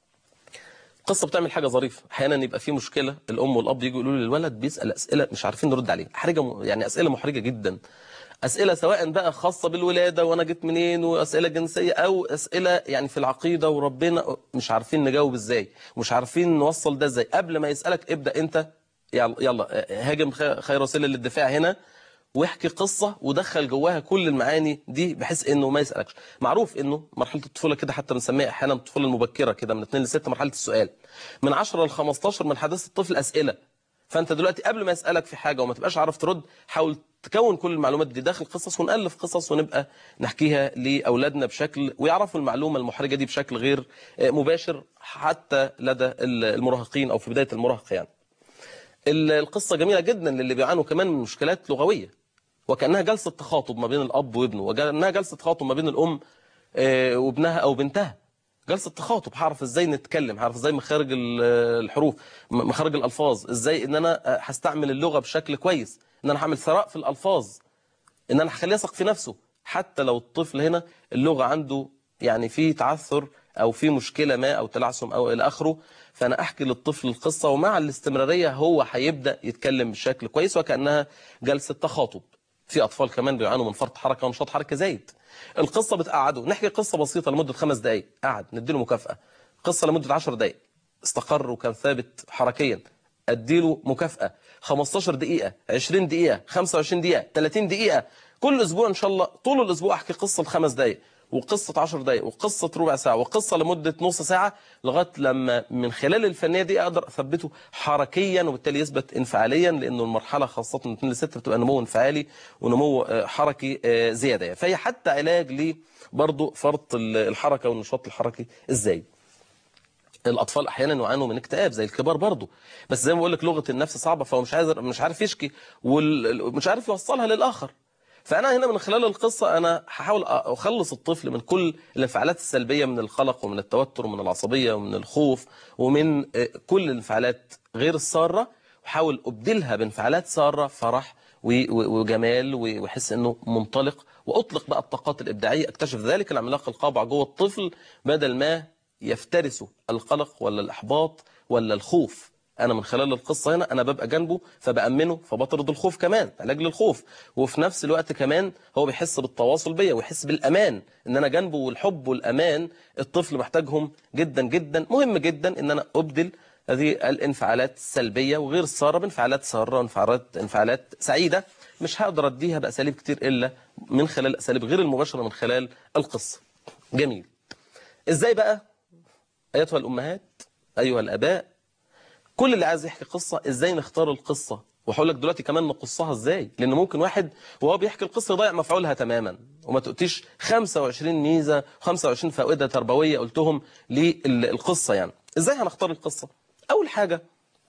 قصه بتعمل حاجه ظريفه احيانا يبقى في مشكله الام والاب يجوا يقولوا للولد بيسال اسئله مش عارفين نرد عليها حاجه م... يعني اسئله محرجه جدا اسئله سواء بقى خاصه بالولاده وانا جيت منين واسئله جنسيه او اسئله يعني في العقيده وربنا مش عارفين نجاوب ازاي ومش عارفين نوصل ده ازاي قبل ما يسالك ابدا انت يلا يلا هاجم خ- خير وسيله للدفاع هنا واحكي قصة ودخل جواها كل المعاني دي بحيث انه ما يسألكش معروف انه مرحلة الطفولة كده حتى بنسميها احيانا الطفولة المبكرة كده من 2 ل 6 مرحلة السؤال من 10 ل 15 من حداثة الطفل أسئلة فانت دلوقتي قبل ما يسألك في حاجة وما تبقاش عارف ترد حاول تكون كل المعلومات دي داخل قصص ونألف قصص ونبقى نحكيها لأولادنا بشكل ويعرفوا المعلومة المحرجة دي بشكل غير آه، مباشر حتى لدى المراهقين أو في بداية المراهقة يعني ال- القصة جميلة جدا للي بيعانوا كمان من مشكلات لغوية وكأنها جلسة تخاطب ما بين الأب وابنه وكأنها جلسة تخاطب ما بين الأم آه، وابنها أو بنتها جلسة تخاطب هعرف ازاي نتكلم هعرف ازاي مخارج ال- الحروف م- مخارج الألفاظ ازاي ان انا آه، هستعمل اللغة بشكل كويس ان انا هعمل ثراء في الألفاظ ان انا هخليه يثق في نفسه حتى لو الطفل هنا اللغة عنده يعني في تعثر او في مشكلة ما او تلعثم او الى اخره فانا احكي للطفل القصة ومع الاستمرارية هو هيبدأ يتكلم بشكل كويس وكأنها جلسة تخاطب في اطفال كمان بيعانوا من فرط حركة ونشاط حركة زايد القصة بتقعده نحكي قصة بسيطة لمدة خمس دقايق قعد نديله مكافأة قصة لمدة عشر دقايق استقر وكان ثابت حركيا اديله مكافأة 15 دقيقة 20 دقيقة 25 دقيقة 30 دقيقة كل اسبوع ان شاء الله طول الاسبوع احكي قصة لخمس دقايق وقصة 10 دقايق وقصة ربع ساعة وقصة لمدة نص ساعة لغاية لما من خلال الفنية دي أقدر أثبته حركيا وبالتالي يثبت انفعاليا لأنه المرحلة خاصة من 2 ل 6 بتبقى نمو انفعالي ونمو آه، حركي آه، زيادة يعني. فهي حتى علاج ل برضه فرط ال- الحركة والنشاط الحركي إزاي الاطفال احيانا يعانوا من اكتئاب زي الكبار برضه بس زي ما بقول لك لغه النفس صعبه فهو مش عايز مش عارف يشكي ومش عارف يوصلها للاخر فانا هنا من خلال القصه انا هحاول اخلص الطفل من كل الانفعالات السلبيه من القلق ومن التوتر ومن العصبيه ومن الخوف ومن آه، كل الانفعالات غير الساره واحاول ابدلها بانفعالات ساره فرح و- و- وجمال و- ويحس انه منطلق واطلق بقى الطاقات الابداعيه اكتشف ذلك العملاق القابع جوه الطفل بدل ما يفترسه القلق ولا الإحباط ولا الخوف أنا من خلال القصة هنا أنا ببقى جنبه فبأمنه فبطرد الخوف كمان علاج للخوف وفي نفس الوقت كمان هو بيحس بالتواصل بيا ويحس بالأمان إن أنا جنبه والحب والأمان الطفل محتاجهم جدا جدا مهم جدا إن أنا أبدل هذه الانفعالات السلبية وغير السارة بانفعالات سارة وانفعالات انفعالات سعيدة مش هقدر أديها بأساليب كتير إلا من خلال أساليب غير المباشرة من خلال القصة جميل إزاي بقى أيتها الأمهات أيها الآباء كل اللي عايز يحكي قصة إزاي نختار القصة وهقول لك دلوقتي كمان نقصها إزاي لأن ممكن واحد وهو بيحكي القصة يضيع مفعولها تماما وما تؤتيش 25 ميزة 25 فائدة تربوية قلتهم للقصة يعني إزاي هنختار القصة أول حاجة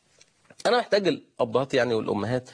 أنا محتاج الأبهات يعني والأمهات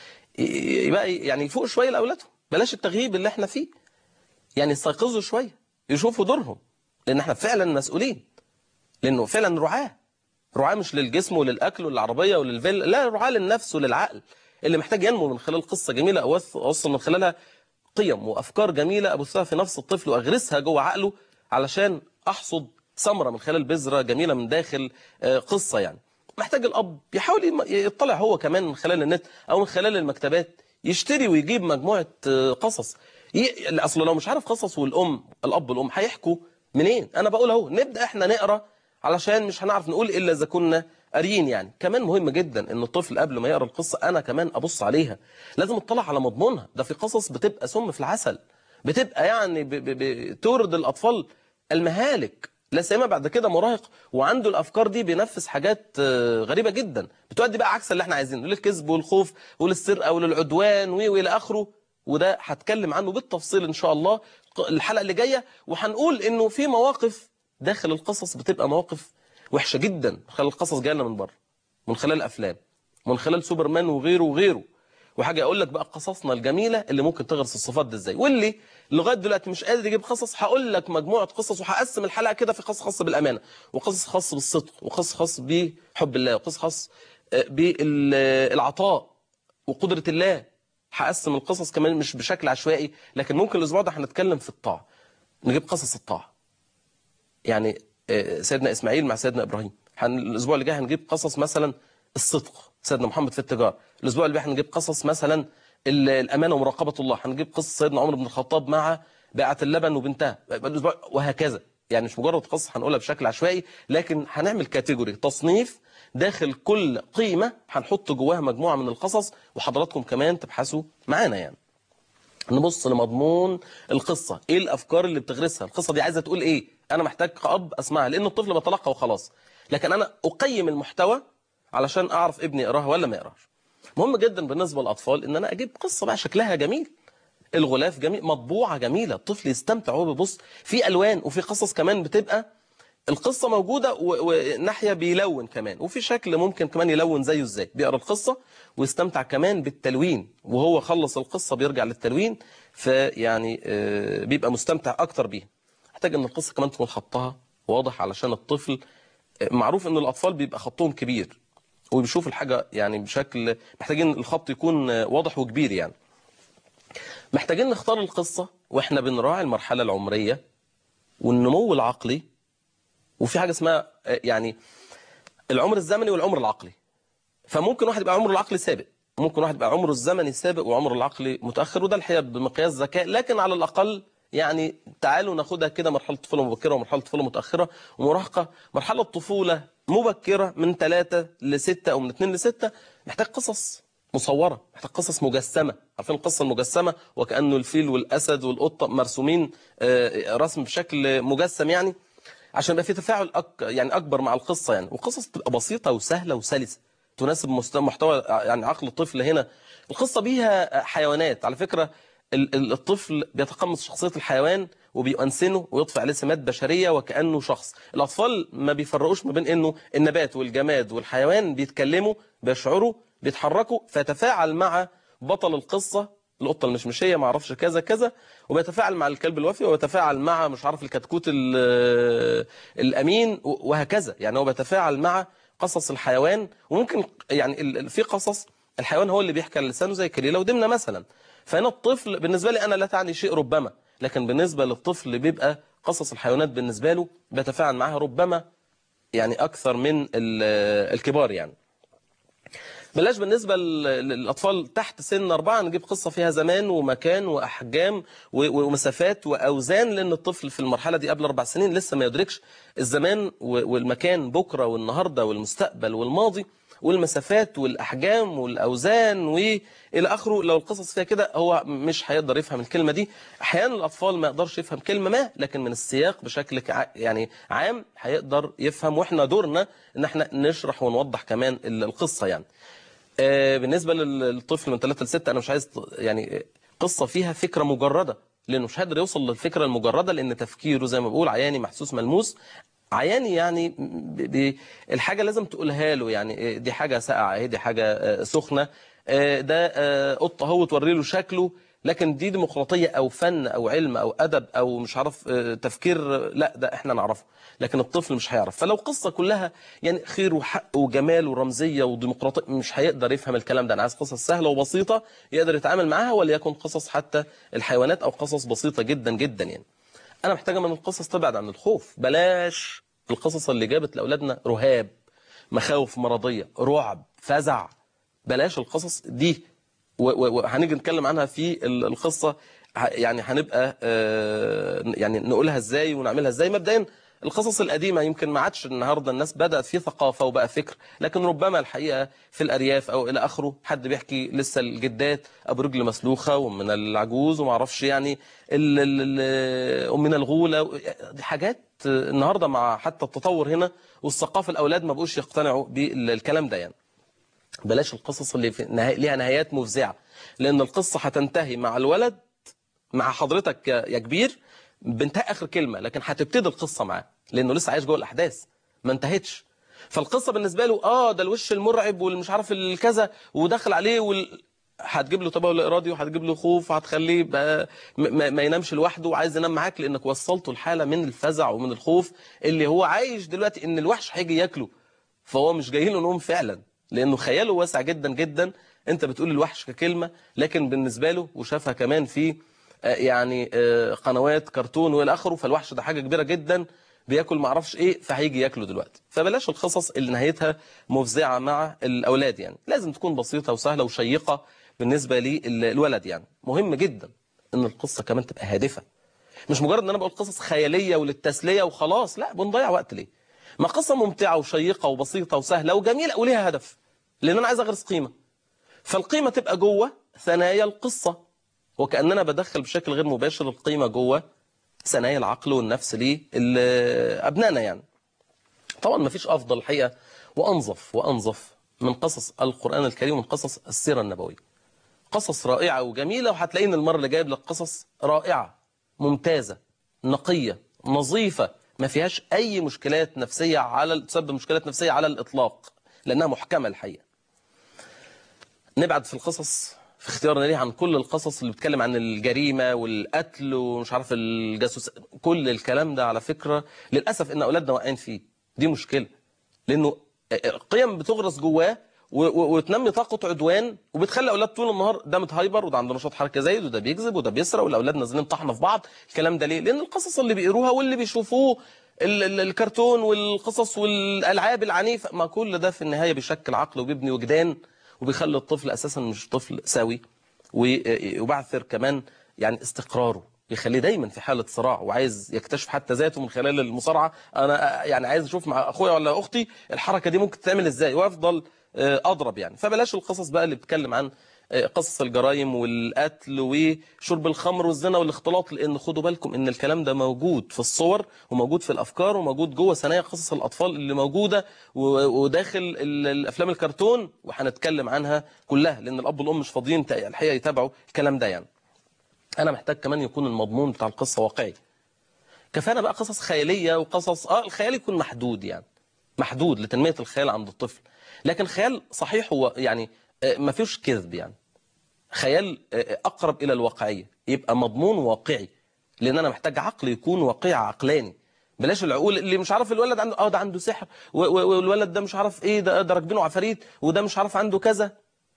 يبقى يعني يفوق شوية لأولادهم بلاش التغييب اللي احنا فيه يعني يستيقظوا شوية يشوفوا دورهم لأن احنا فعلا مسؤولين لأنه فعلا رعاة رعاة مش للجسم وللأكل وللعربية وللفيل لا رعاة للنفس وللعقل اللي محتاج ينمو من خلال قصة جميلة أوث- أوصل من خلالها قيم وأفكار جميلة أبثها في نفس الطفل وأغرسها جوه عقله علشان أحصد ثمرة من خلال بذرة جميلة من داخل آه، قصة يعني محتاج الأب يحاول يم- يطلع هو كمان من خلال النت أو من خلال المكتبات يشتري ويجيب مجموعة آه، قصص ي... أصل لو مش عارف قصص والأم الأب والأم هيحكوا منين أنا بقول أهو نبدأ إحنا نقرأ علشان مش هنعرف نقول إلا إذا كنا قاريين يعني كمان مهم جدا ان الطفل قبل ما يقرا القصه انا كمان ابص عليها لازم اطلع على مضمونها ده في قصص بتبقى سم في العسل بتبقى يعني ب- ب- بتورد الاطفال المهالك لا سيما بعد كده مراهق وعنده الافكار دي بينفذ حاجات آه، غريبه جدا بتؤدي بقى عكس اللي احنا عايزينه للكذب والخوف وللسرقه وللعدوان و- والى اخره وده هتكلم عنه بالتفصيل ان شاء الله الحلقه اللي جايه وهنقول انه في مواقف داخل القصص بتبقى مواقف وحشه جدا من خلال القصص جايه لنا من بره من خلال الافلام من خلال سوبرمان وغيره وغيره وحاجه اقول لك بقى قصصنا الجميله اللي ممكن تغرس الصفات دي ازاي واللي لغايه دلوقتي مش قادر يجيب قصص هقول لك مجموعه قصص وهقسم الحلقه كده في قصص خاص بالامانه وقصص خاص بالصدق وقصص خاص بحب الله وقصص خاص آه، بالعطاء وقدره الله هقسم القصص كمان مش بشكل عشوائي لكن ممكن الاسبوع ده هنتكلم في الطاعه نجيب قصص الطاعه يعني آه، سيدنا اسماعيل مع سيدنا ابراهيم هن- الاسبوع اللي جاي هنجيب قصص مثلا الصدق سيدنا محمد في التجاره الاسبوع اللي جاي هنجيب قصص مثلا ال- الامانه ومراقبه الله هنجيب قصه سيدنا عمر بن الخطاب مع بيعه اللبن وبنتها الاسبوع وهكذا يعني مش مجرد قصه هنقولها بشكل عشوائي لكن هنعمل كاتيجوري تصنيف داخل كل قيمه هنحط جواها مجموعه من القصص وحضراتكم كمان تبحثوا معانا يعني نبص لمضمون القصة ايه الافكار اللي بتغرسها القصة دي عايزة تقول ايه انا محتاج كأب اسمعها لان الطفل بتلقى وخلاص لكن انا اقيم المحتوى علشان اعرف ابني يقراها ولا ما يقراهاش مهم جدا بالنسبة للاطفال ان انا اجيب قصة بقى شكلها جميل الغلاف جميل مطبوعة جميلة الطفل يستمتع وهو بيبص في الوان وفي قصص كمان بتبقى القصة موجودة و- وناحية بيلون كمان وفي شكل ممكن كمان يلون زيه ازاي بيقرا القصة ويستمتع كمان بالتلوين وهو خلص القصة بيرجع للتلوين فيعني آه، بيبقى مستمتع أكتر بيها محتاج ان القصة كمان تكون خطها واضح علشان الطفل آه، معروف ان الأطفال بيبقى خطهم كبير وبيشوف الحاجة يعني بشكل محتاجين الخط يكون آه، واضح وكبير يعني محتاجين نختار القصة واحنا بنراعي المرحلة العمرية والنمو العقلي وفي حاجة اسمها آه، يعني العمر الزمني والعمر العقلي فممكن واحد يبقى عمره العقلي سابق ممكن واحد يبقى عمره الزمني سابق وعمره العقلي متأخر وده الحقيقة بمقياس ذكاء لكن على الأقل يعني تعالوا ناخدها كده مرحلة طفولة مبكرة ومرحلة طفولة متأخرة ومراهقة مرحلة طفولة مبكرة من ثلاثة لستة أو من اثنين لستة محتاج قصص مصورة محتاج قصص مجسمة عارفين القصة المجسمة وكأنه الفيل والأسد والقطة مرسومين آه، رسم بشكل مجسم يعني عشان يبقى في تفاعل أك... يعني أكبر مع القصة يعني والقصص تبقى بسيطة وسهلة وسلسة تناسب مست- محتوى يعني عقل الطفل هنا القصة بيها حيوانات على فكرة ال- ال- الطفل بيتقمص شخصية الحيوان وبيؤنسنه ويضفي عليه سمات بشرية وكأنه شخص الأطفال ما بيفرقوش ما بين أنه النبات والجماد والحيوان بيتكلموا بيشعروا بيتحركوا فيتفاعل مع بطل القصة القطة المشمشية ما اعرفش كذا كذا وبيتفاعل مع الكلب الوفي وبيتفاعل مع مش عارف الكتكوت ال- الأمين وهكذا يعني هو بيتفاعل مع قصص الحيوان وممكن يعني ال- ال- في قصص الحيوان هو اللي بيحكي على لسانه زي كليلة ودمنة مثلا فهنا الطفل بالنسبة لي أنا لا تعني شيء ربما لكن بالنسبة للطفل بيبقى قصص الحيوانات بالنسبة له بيتفاعل معها ربما يعني أكثر من ال- الكبار يعني بلاش بالنسبة لل- للأطفال تحت سن أربعة نجيب قصة فيها زمان ومكان وأحجام و- ومسافات وأوزان لأن الطفل في المرحلة دي قبل أربع سنين لسه ما يدركش الزمان و- والمكان بكرة والنهاردة والمستقبل والماضي والمسافات والأحجام والأوزان وإلى آخره لو القصص فيها كده هو مش هيقدر يفهم الكلمة دي أحيانا الأطفال ما يقدرش يفهم كلمة ما لكن من السياق بشكل كع- يعني عام هيقدر يفهم وإحنا دورنا إن إحنا نشرح ونوضح كمان ال- القصة يعني آه، بالنسبة لل- للطفل من 3 ل 6 أنا مش عايز ط- يعني آه، قصة فيها فكرة مجردة لأنه مش هيقدر يوصل للفكرة المجردة لأن تفكيره زي ما بقول عياني محسوس ملموس عياني يعني ب... ب... الحاجة لازم تقولها له يعني آه، دي حاجة ساقعة اهي دي حاجة آه، سخنة آه، ده آه، قطة هو توري له شكله لكن دي ديمقراطية أو فن أو علم أو أدب أو مش عارف آه، تفكير آه، لا ده احنا نعرفه لكن الطفل مش هيعرف فلو قصة كلها يعني خير وحق وجمال ورمزية وديمقراطية مش هيقدر يفهم الكلام ده أنا عايز قصص سهلة وبسيطة يقدر يتعامل معاها وليكن قصص حتى الحيوانات أو قصص بسيطة جدا جدا يعني أنا محتاجة من القصص تبعد عن الخوف بلاش القصص اللي جابت لأولادنا رهاب مخاوف مرضية رعب فزع بلاش القصص دي و- و- وهنيجي نتكلم عنها في ال- القصة ه- يعني هنبقى آه، يعني نقولها ازاي ونعملها ازاي مبدئيا القصص القديمة يمكن ما عادش النهاردة الناس بدأت في ثقافة وبقى فكر لكن ربما الحقيقة في الأرياف أو إلى آخره حد بيحكي لسه الجدات أبو رجل مسلوخة ومن العجوز وما اعرفش يعني ال- ال- ال- أمنا الغولة دي حاجات النهاردة مع حتى التطور هنا والثقافة الأولاد ما بقوش يقتنعوا بالكلام ده يعني بلاش القصص اللي في نها... ليها نهايات مفزعة لأن القصة هتنتهي مع الولد مع حضرتك يا يا كبير بانتهاء آخر كلمة لكن هتبتدي القصة معاه لأنه لسه عايش جوه الأحداث ما انتهتش فالقصة بالنسبة له اه ده الوش المرعب والمش عارف الكذا ودخل عليه وال... هتجيب له تبول ارادي وهتجيب له خوف وهتخليه بقى ما, ما ينامش لوحده وعايز ينام معاك لانك وصلته الحاله من الفزع ومن الخوف اللي هو عايش دلوقتي ان الوحش هيجي ياكله فهو مش جاي له نوم فعلا لانه خياله واسع جدا جدا انت بتقول الوحش ككلمه لكن بالنسبه له وشافها كمان في آه، يعني آه، قنوات كرتون والى اخره فالوحش ده حاجه كبيره جدا بياكل معرفش ايه فهيجي ياكله دلوقتي فبلاش القصص اللي نهايتها مفزعه مع الاولاد يعني لازم تكون بسيطه وسهله وشيقه بالنسبه للولد يعني مهم جدا ان القصه كمان تبقى هادفه مش مجرد ان انا بقول قصص خياليه وللتسليه وخلاص لا بنضيع وقت ليه ما قصه ممتعه وشيقه وبسيطه وسهله وجميله وليها هدف لان انا عايز اغرس قيمه فالقيمه تبقى جوه ثنايا القصه وكاننا بدخل بشكل غير مباشر القيمه جوه ثنايا العقل والنفس لابنائنا يعني طبعا ما فيش افضل الحقيقه وانظف وانظف من قصص القران الكريم ومن قصص السيره النبويه قصص رائعه وجميله وهتلاقينا المره اللي جايب لك قصص رائعه ممتازه نقيه نظيفه ما فيهاش اي مشكلات نفسيه على تسبب مشكلات نفسيه على الاطلاق لانها محكمه الحقيقه نبعد في القصص في اختيارنا ليه عن كل القصص اللي بتتكلم عن الجريمة والقتل ومش عارف الجاسوس كل الكلام ده على فكرة للأسف إن أولادنا واقعين فيه دي مشكلة لأنه قيم بتغرس جواه و- و- وتنمي طاقة عدوان وبتخلي أولاد طول النهار ده متهايبر وده عنده نشاط حركة زايد وده بيكذب وده بيسرق والأولاد نازلين طحنة في بعض الكلام ده ليه؟ لأن القصص اللي بيقروها واللي بيشوفوه ال- ال- الكرتون والقصص والألعاب العنيفة ما كل ده في النهاية بيشكل عقل وبيبني وجدان وبيخلي الطفل اساسا مش طفل سوي و- وبعثر كمان يعني استقراره يخليه دايما في حاله صراع وعايز يكتشف حتى ذاته من خلال المصارعه انا يعني عايز اشوف مع اخويا ولا اختي الحركه دي ممكن تتعمل ازاي وافضل آه، اضرب يعني فبلاش القصص بقى اللي بتتكلم عن آه، قصص الجرائم والقتل وشرب الخمر والزنا والاختلاط لان خدوا بالكم ان الكلام ده موجود في الصور وموجود في الافكار وموجود جوه ثنايا قصص الاطفال اللي موجوده و- وداخل ال- الافلام الكرتون وهنتكلم عنها كلها لان الاب والام مش فاضيين تا- الحقيقه يتابعوا الكلام ده يعني انا محتاج كمان يكون المضمون بتاع القصه واقعي كفانا بقى قصص خياليه وقصص اه الخيال يكون محدود يعني محدود لتنميه الخيال عند الطفل لكن خيال صحيح هو يعني آه، ما فيهوش كذب يعني خيال آه، اقرب الى الواقعيه يبقى مضمون واقعي لان انا محتاج عقل يكون واقعي عقلاني بلاش العقول اللي مش عارف الولد عنده اه ده عنده سحر و- و- والولد ده مش عارف ايه ده ده راكبينه عفاريت وده مش عارف عنده كذا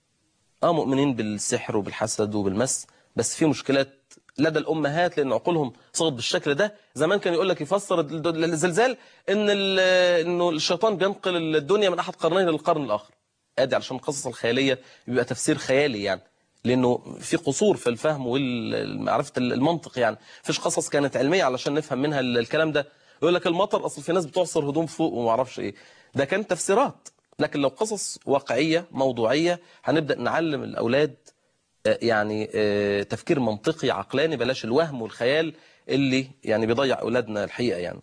اه مؤمنين بالسحر وبالحسد وبالمس بس في مشكلات لدى الامهات لان عقولهم صغت بالشكل ده زمان كان يقول لك يفسر الد- الزلزال ان ال- انه الشيطان بينقل الدنيا من احد قرنين للقرن الاخر ادي علشان القصص الخياليه بيبقى تفسير خيالي يعني لانه في قصور في الفهم ومعرفه المنطق يعني فيش قصص كانت علميه علشان نفهم منها ال- الكلام ده يقول لك المطر اصل في ناس بتعصر هدوم فوق وما اعرفش ايه ده كان تفسيرات لكن لو قصص واقعيه موضوعيه هنبدا نعلم الاولاد آه، يعني آه، تفكير منطقي عقلاني بلاش الوهم والخيال اللي يعني بيضيع اولادنا الحقيقه يعني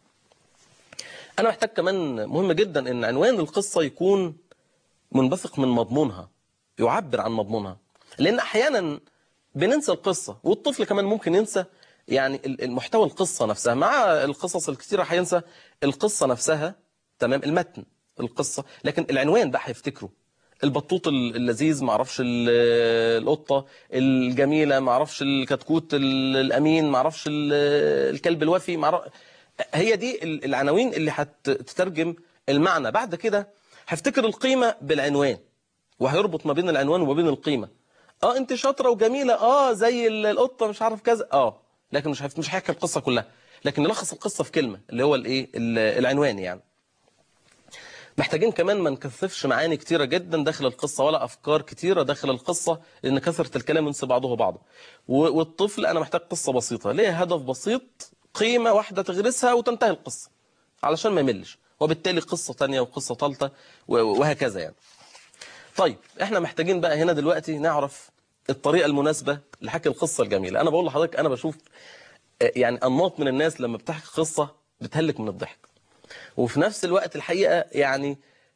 انا محتاج كمان مهم جدا ان عنوان القصه يكون منبثق من مضمونها يعبر عن مضمونها لان احيانا بننسى القصه والطفل كمان ممكن ينسى يعني ال- المحتوى القصه نفسها مع القصص الكتيره هينسى القصه نفسها تمام المتن القصه لكن العنوان بقى هيفتكره البطوط ال- اللذيذ ما اعرفش ال- القطه الجميله ما اعرفش الكتكوت ال- الامين ما اعرفش ال- الكلب الوفي ما أعرف- هي دي ال- العناوين اللي هتترجم المعنى بعد كده هفتكر القيمه بالعنوان وهيربط ما بين العنوان وما بين القيمه اه انت شاطره وجميله اه زي ال- القطه مش عارف كذا اه لكن مش هيف- مش هيحكي القصه كلها لكن نلخص القصه في كلمه اللي هو الايه ال- العنوان يعني محتاجين كمان ما نكثفش معاني كتيرة جدا داخل القصة ولا أفكار كتيرة داخل القصة لأن كثرة الكلام ينسي بعضه بعضا و- والطفل أنا محتاج قصة بسيطة ليه هدف بسيط قيمة واحدة تغرسها وتنتهي القصة علشان ما يملش وبالتالي قصة تانية وقصة ثالثة و- وهكذا يعني طيب احنا محتاجين بقى هنا دلوقتي نعرف الطريقة المناسبة لحكي القصة الجميلة أنا بقول لحضرتك أنا بشوف آه، يعني أنماط من الناس لما بتحكي قصة بتهلك من الضحك وفي نفس الوقت الحقيقة يعني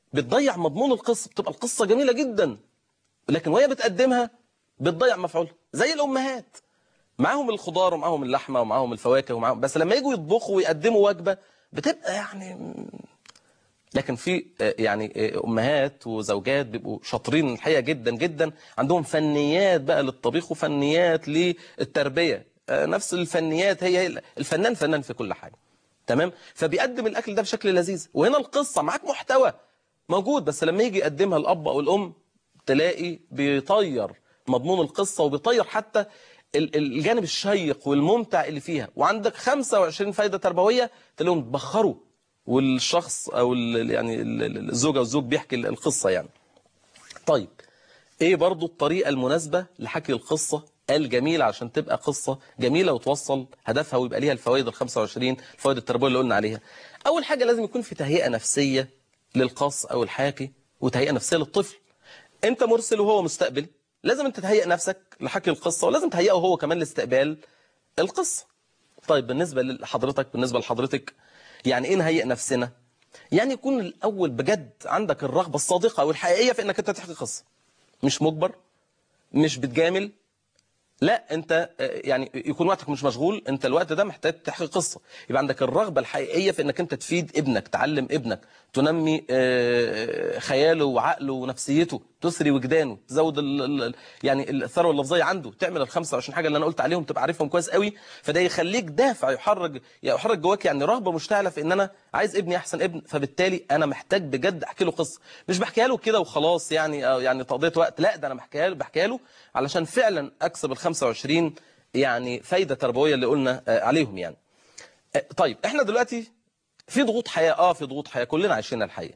بتضيع مضمون القصة بتبقى القصة جميلة جدا لكن وهي بتقدمها بتضيع مفعولها زي الأمهات معاهم الخضار ومعاهم اللحمة ومعاهم الفواكه ومعاهم بس لما يجوا يطبخوا ويقدموا وجبة بتبقى يعني لكن في آه، يعني آه، امهات وزوجات بيبقوا شاطرين الحقيقه جدا جدا عندهم فنيات بقى للطبيخ وفنيات للتربيه آه، نفس الفنيات هي هي الفنان فنان في كل حاجه تمام فبيقدم الاكل ده بشكل لذيذ وهنا القصه معاك محتوى موجود بس لما يجي يقدمها الاب او الام تلاقي بيطير مضمون القصه وبيطير حتى ال- ال- الجانب الشيق والممتع اللي فيها وعندك 25 فايده تربويه تلاقيهم اتبخروا والشخص او ال- يعني ال- ال- الزوجه والزوج بيحكي القصه يعني طيب ايه برضو الطريقة المناسبة لحكي القصة الجميلة عشان تبقى قصة جميلة وتوصل هدفها ويبقى ليها الفوائد ال 25 الفوائد التربوية اللي قلنا عليها اول حاجة لازم يكون في تهيئة نفسية للقص او الحاكي وتهيئة نفسية للطفل انت مرسل وهو مستقبل لازم انت تهيئ نفسك لحكي القصة ولازم تهيئه هو كمان لاستقبال القصة طيب بالنسبة لحضرتك بالنسبة لحضرتك يعني ايه نهيئ نفسنا يعني يكون الاول بجد عندك الرغبة الصادقة والحقيقية في انك انت تحكي قصة مش مجبر مش بتجامل لا انت آه، يعني يكون وقتك مش مشغول انت الوقت ده محتاج تحكي قصه يبقى عندك الرغبه الحقيقيه في انك انت تفيد ابنك تعلم ابنك تنمي آه، خياله وعقله ونفسيته تثري وجدانه تزود ال ال يعني الثروه اللفظيه عنده تعمل ال 25 حاجه اللي انا قلت عليهم تبقى عارفهم كويس قوي فده يخليك دافع يحرك يحرك جواك يعني رغبه مشتعله في ان انا عايز ابني احسن ابن فبالتالي انا محتاج بجد احكي له قصه مش بحكيها له كده وخلاص يعني آه، يعني تقضيه وقت لا ده انا بحكيها له بحكيها له علشان فعلا اكسب ال 25 يعني فايده تربويه اللي قلنا آه، عليهم يعني آه، طيب احنا دلوقتي في ضغوط حياه اه في ضغوط حياه كلنا عايشين الحياه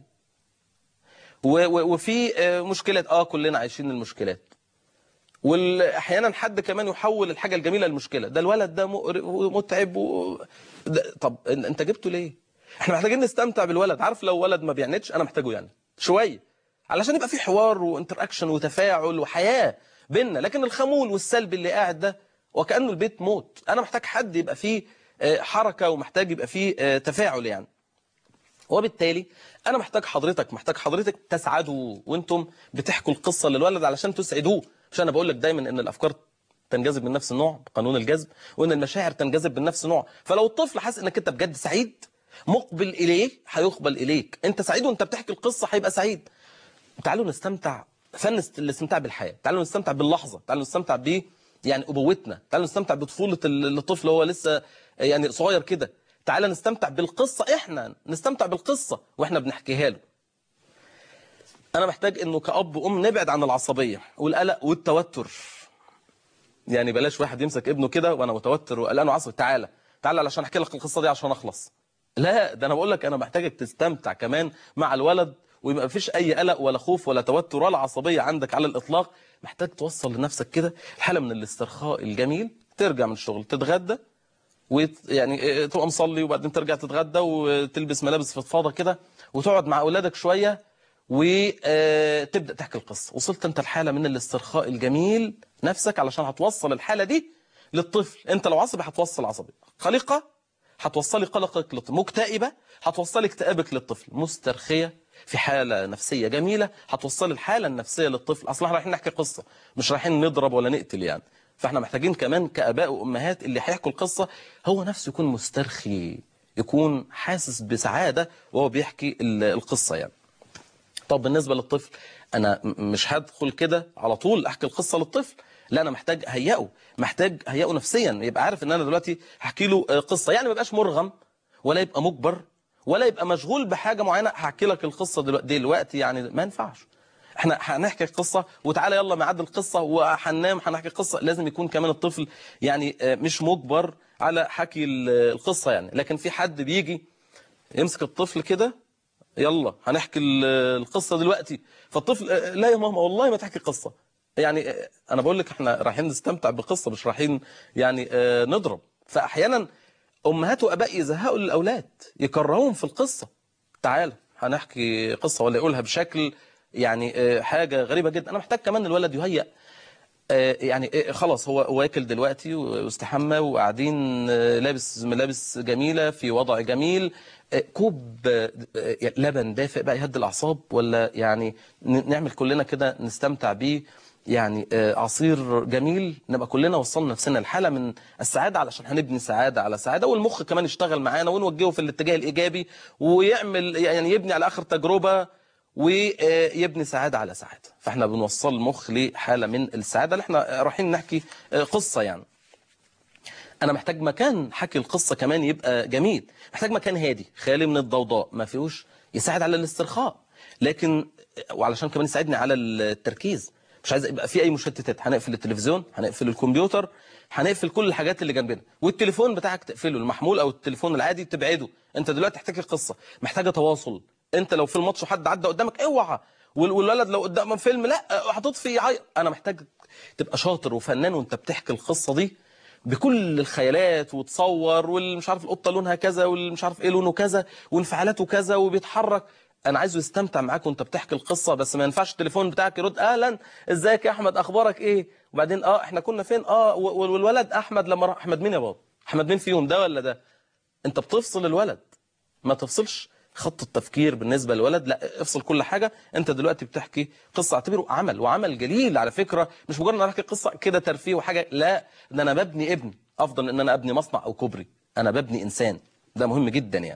و- و- وفي آه، مشكلات اه كلنا عايشين المشكلات واحيانا حد كمان يحول الحاجه الجميله لمشكله ده الولد ده مقر- ومتعب و... ده طب إن- انت جبته ليه احنا محتاجين نستمتع بالولد عارف لو ولد ما بيعنتش انا محتاجه يعني شويه علشان يبقى في حوار وانتر اكشن وتفاعل وحياه بيننا لكن الخمول والسلبي اللي قاعد ده وكانه البيت موت انا محتاج حد يبقى فيه آه، حركه ومحتاج يبقى فيه آه، تفاعل يعني وبالتالي انا محتاج حضرتك محتاج حضرتك تسعدوا وانتم بتحكوا القصه للولد علشان تسعدوه مش انا بقول لك دايما ان الافكار تنجذب من نفس النوع بقانون الجذب وان المشاعر تنجذب من نفس النوع فلو الطفل حاسس انك انت بجد سعيد مقبل اليه هيقبل اليك انت سعيد وانت بتحكي القصه هيبقى سعيد تعالوا نستمتع فن است- الاستمتاع بالحياه تعالوا نستمتع باللحظه تعالوا نستمتع ب يعني ابوتنا تعالوا نستمتع بطفوله ال- الطفل هو لسه يعني صغير كده تعالى نستمتع بالقصه احنا نستمتع بالقصه واحنا بنحكيها له انا محتاج انه كاب وام نبعد عن العصبيه والقلق والتوتر يعني بلاش واحد يمسك ابنه كده وانا متوتر وقلقان وعصبي تعالى تعالى علشان احكي لك القصه دي عشان اخلص لا ده انا بقول لك انا محتاجك تستمتع كمان مع الولد ويبقى مفيش اي قلق ولا خوف ولا توتر ولا عصبيه عندك على الاطلاق محتاج توصل لنفسك كده حاله من الاسترخاء الجميل ترجع من الشغل تتغدى ويت يعني إيه، تبقى مصلي وبعدين ترجع تتغدى وتلبس ملابس فضفاضه كده وتقعد مع اولادك شويه وتبدا تحكي القصه وصلت انت الحاله من الاسترخاء الجميل نفسك علشان هتوصل الحاله دي للطفل انت لو عصبي هتوصل عصبي قلقه هتوصلي قلقك للطفل مكتئبه هتوصلي اكتئابك للطفل مسترخيه في حاله نفسيه جميله هتوصلي الحاله النفسيه للطفل اصلا احنا رايحين نحكي قصه مش رايحين نضرب ولا نقتل يعني فاحنا محتاجين كمان كاباء وامهات اللي هيحكوا القصه هو نفسه يكون مسترخي يكون حاسس بسعاده وهو بيحكي ال- القصه يعني طب بالنسبة للطفل أنا م- مش هدخل كده على طول أحكي القصة للطفل لا أنا محتاج أهيئه محتاج أهيئه نفسيا يبقى عارف إن أنا دلوقتي هحكي له آه، قصة يعني ما يبقاش مرغم ولا يبقى مجبر ولا يبقى مشغول بحاجة معينة هحكي لك القصة دلوقتي, دلوقتي يعني ما ينفعش احنا هنحكي القصة وتعالى يلا ميعاد القصة وهننام هنحكي القصة لازم يكون كمان الطفل يعني آه، مش مجبر على حكي ال- القصة يعني لكن في حد بيجي يمسك الطفل كده يلا هنحكي ال- القصة دلوقتي فالطفل آه، لا يا ماما والله ما تحكي قصة يعني آه، انا بقول لك احنا رايحين نستمتع بقصة مش رايحين يعني آه، نضرب فاحيانا امهات واباء يزهقوا الاولاد يكرهوهم في القصة تعال هنحكي قصة ولا يقولها بشكل يعني آه، حاجة غريبة جدا انا محتاج كمان الولد يهيأ آه، يعني آه، خلاص هو واكل دلوقتي واستحمى وقاعدين آه، لابس ملابس جميلة في وضع جميل آه، كوب آه، آه، لبن دافئ بقى يهدي الأعصاب ولا يعني ن- نعمل كلنا كده نستمتع بيه يعني آه، عصير جميل نبقى كلنا وصلنا نفسنا لحالة من السعادة علشان هنبني سعادة على سعادة والمخ كمان يشتغل معانا ونوجهه في الاتجاه الإيجابي ويعمل يعني يبني على آخر تجربة ويبني سعادة على سعادة فاحنا بنوصل المخ لحالة من السعادة اللي احنا رايحين نحكي آه، قصة يعني انا محتاج مكان حكي القصة كمان يبقى جميل محتاج مكان هادي خالي من الضوضاء ما فيهوش يساعد على الاسترخاء لكن وعلشان كمان يساعدني على التركيز مش عايز يبقى في اي مشتتات هنقفل التلفزيون هنقفل الكمبيوتر هنقفل كل الحاجات اللي جنبنا والتليفون بتاعك تقفله المحمول او التليفون العادي تبعده انت دلوقتي تحتاج القصة محتاجة تواصل انت لو في الماتش وحد عدى قدامك اوعى وال- والولد لو قدامه فيلم لا هتطفي يعيط انا محتاج تبقى شاطر وفنان وانت بتحكي القصة دي بكل الخيالات وتصور والمش عارف القطه لونها كذا والمش عارف ايه لونه كذا وانفعالاته كذا وبيتحرك انا عايزه يستمتع معاك وانت بتحكي القصه بس ما ينفعش التليفون بتاعك يرد اهلا ازيك يا احمد اخبارك ايه وبعدين اه احنا كنا فين اه و- والولد احمد لما راح احمد مين يا بابا احمد مين فيهم ده ولا ده انت بتفصل الولد ما تفصلش خط التفكير بالنسبة للولد لا افصل كل حاجة انت دلوقتي بتحكي قصة اعتبره عمل وعمل جليل على فكرة مش مجرد ان انا احكي قصة كده ترفيه وحاجة لا ده انا ببني ابن افضل من ان انا ابني مصنع او كوبري انا ببني انسان ده مهم جدا يعني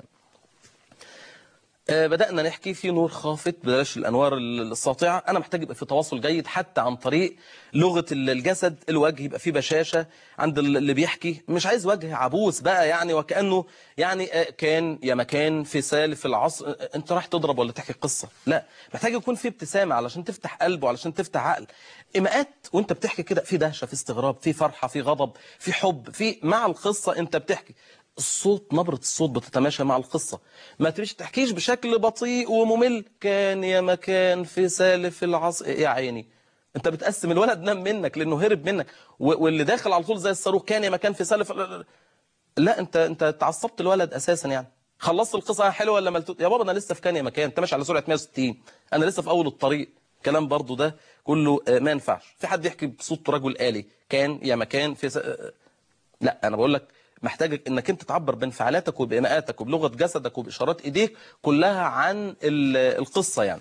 آه، بدأنا نحكي في نور خافت بلاش الأنوار الساطعة أنا محتاج يبقى في تواصل جيد حتى عن طريق لغة الجسد الوجه يبقى فيه بشاشة عند اللي بيحكي مش عايز وجه عبوس بقى يعني وكأنه يعني آه، كان يا مكان في سالف العصر آه، أنت راح تضرب ولا تحكي قصة لا محتاج يكون في ابتسامة علشان تفتح قلبه علشان تفتح عقل إيماءات وأنت بتحكي كده في دهشة في استغراب في فرحة في غضب في حب في مع القصة أنت بتحكي الصوت نبرة الصوت بتتماشى مع القصة ما تبيش تحكيش بشكل بطيء وممل كان يا مكان في سالف العصر يا عيني انت بتقسم الولد نام منك لانه هرب منك و- واللي داخل على طول زي الصاروخ كان يا مكان في سالف لا انت انت تعصبت الولد اساسا يعني خلصت القصه حلوه ولا ملتوت يا بابا انا لسه في كان يا مكان انت ماشي على سرعه 160 انا لسه في اول الطريق كلام برضو ده كله آه، ما ينفعش في حد يحكي بصوت رجل آلي كان يا مكان في س... آه، لا انا بقول لك محتاج انك انت تعبر بانفعالاتك وبإيماءاتك وبلغه جسدك وباشارات ايديك كلها عن ال- القصه يعني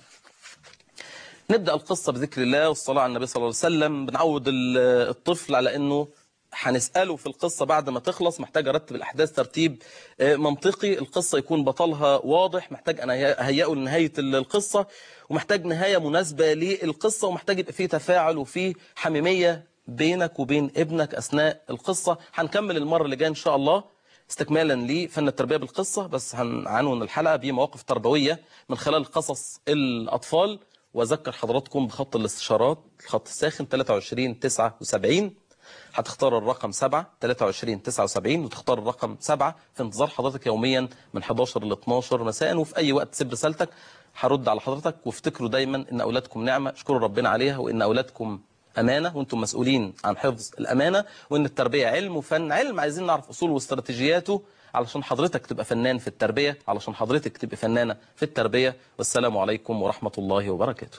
نبدا القصه بذكر الله والصلاه على النبي صلى الله عليه وسلم بنعود ال- الطفل على انه هنساله في القصه بعد ما تخلص محتاج ارتب الاحداث ترتيب آه، منطقي القصه يكون بطلها واضح محتاج انا اهيئه لنهايه ال- القصه ومحتاج نهايه مناسبه للقصه ومحتاج يبقى فيه تفاعل وفيه حميميه بينك وبين ابنك اثناء القصه هنكمل المره اللي جايه ان شاء الله استكمالا لفن التربيه بالقصه بس هنعنون الحلقه بمواقف تربويه من خلال قصص الاطفال واذكر حضراتكم بخط الاستشارات الخط الساخن 23 79 هتختار الرقم 7 23 79 وتختار الرقم 7 في انتظار حضرتك يوميا من 11 ل 12 مساء وفي اي وقت تسيب رسالتك هرد على حضرتك وافتكروا دايما ان اولادكم نعمه اشكروا ربنا عليها وان اولادكم امانه وانتم مسؤولين عن حفظ الامانه وان التربيه علم وفن علم عايزين نعرف اصوله واستراتيجياته علشان حضرتك تبقى فنان في التربيه علشان حضرتك تبقى فنانه في التربيه والسلام عليكم ورحمه الله وبركاته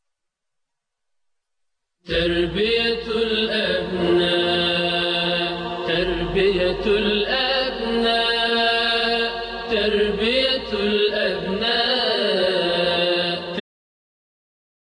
تربية الأبناء تربية الأبناء تربية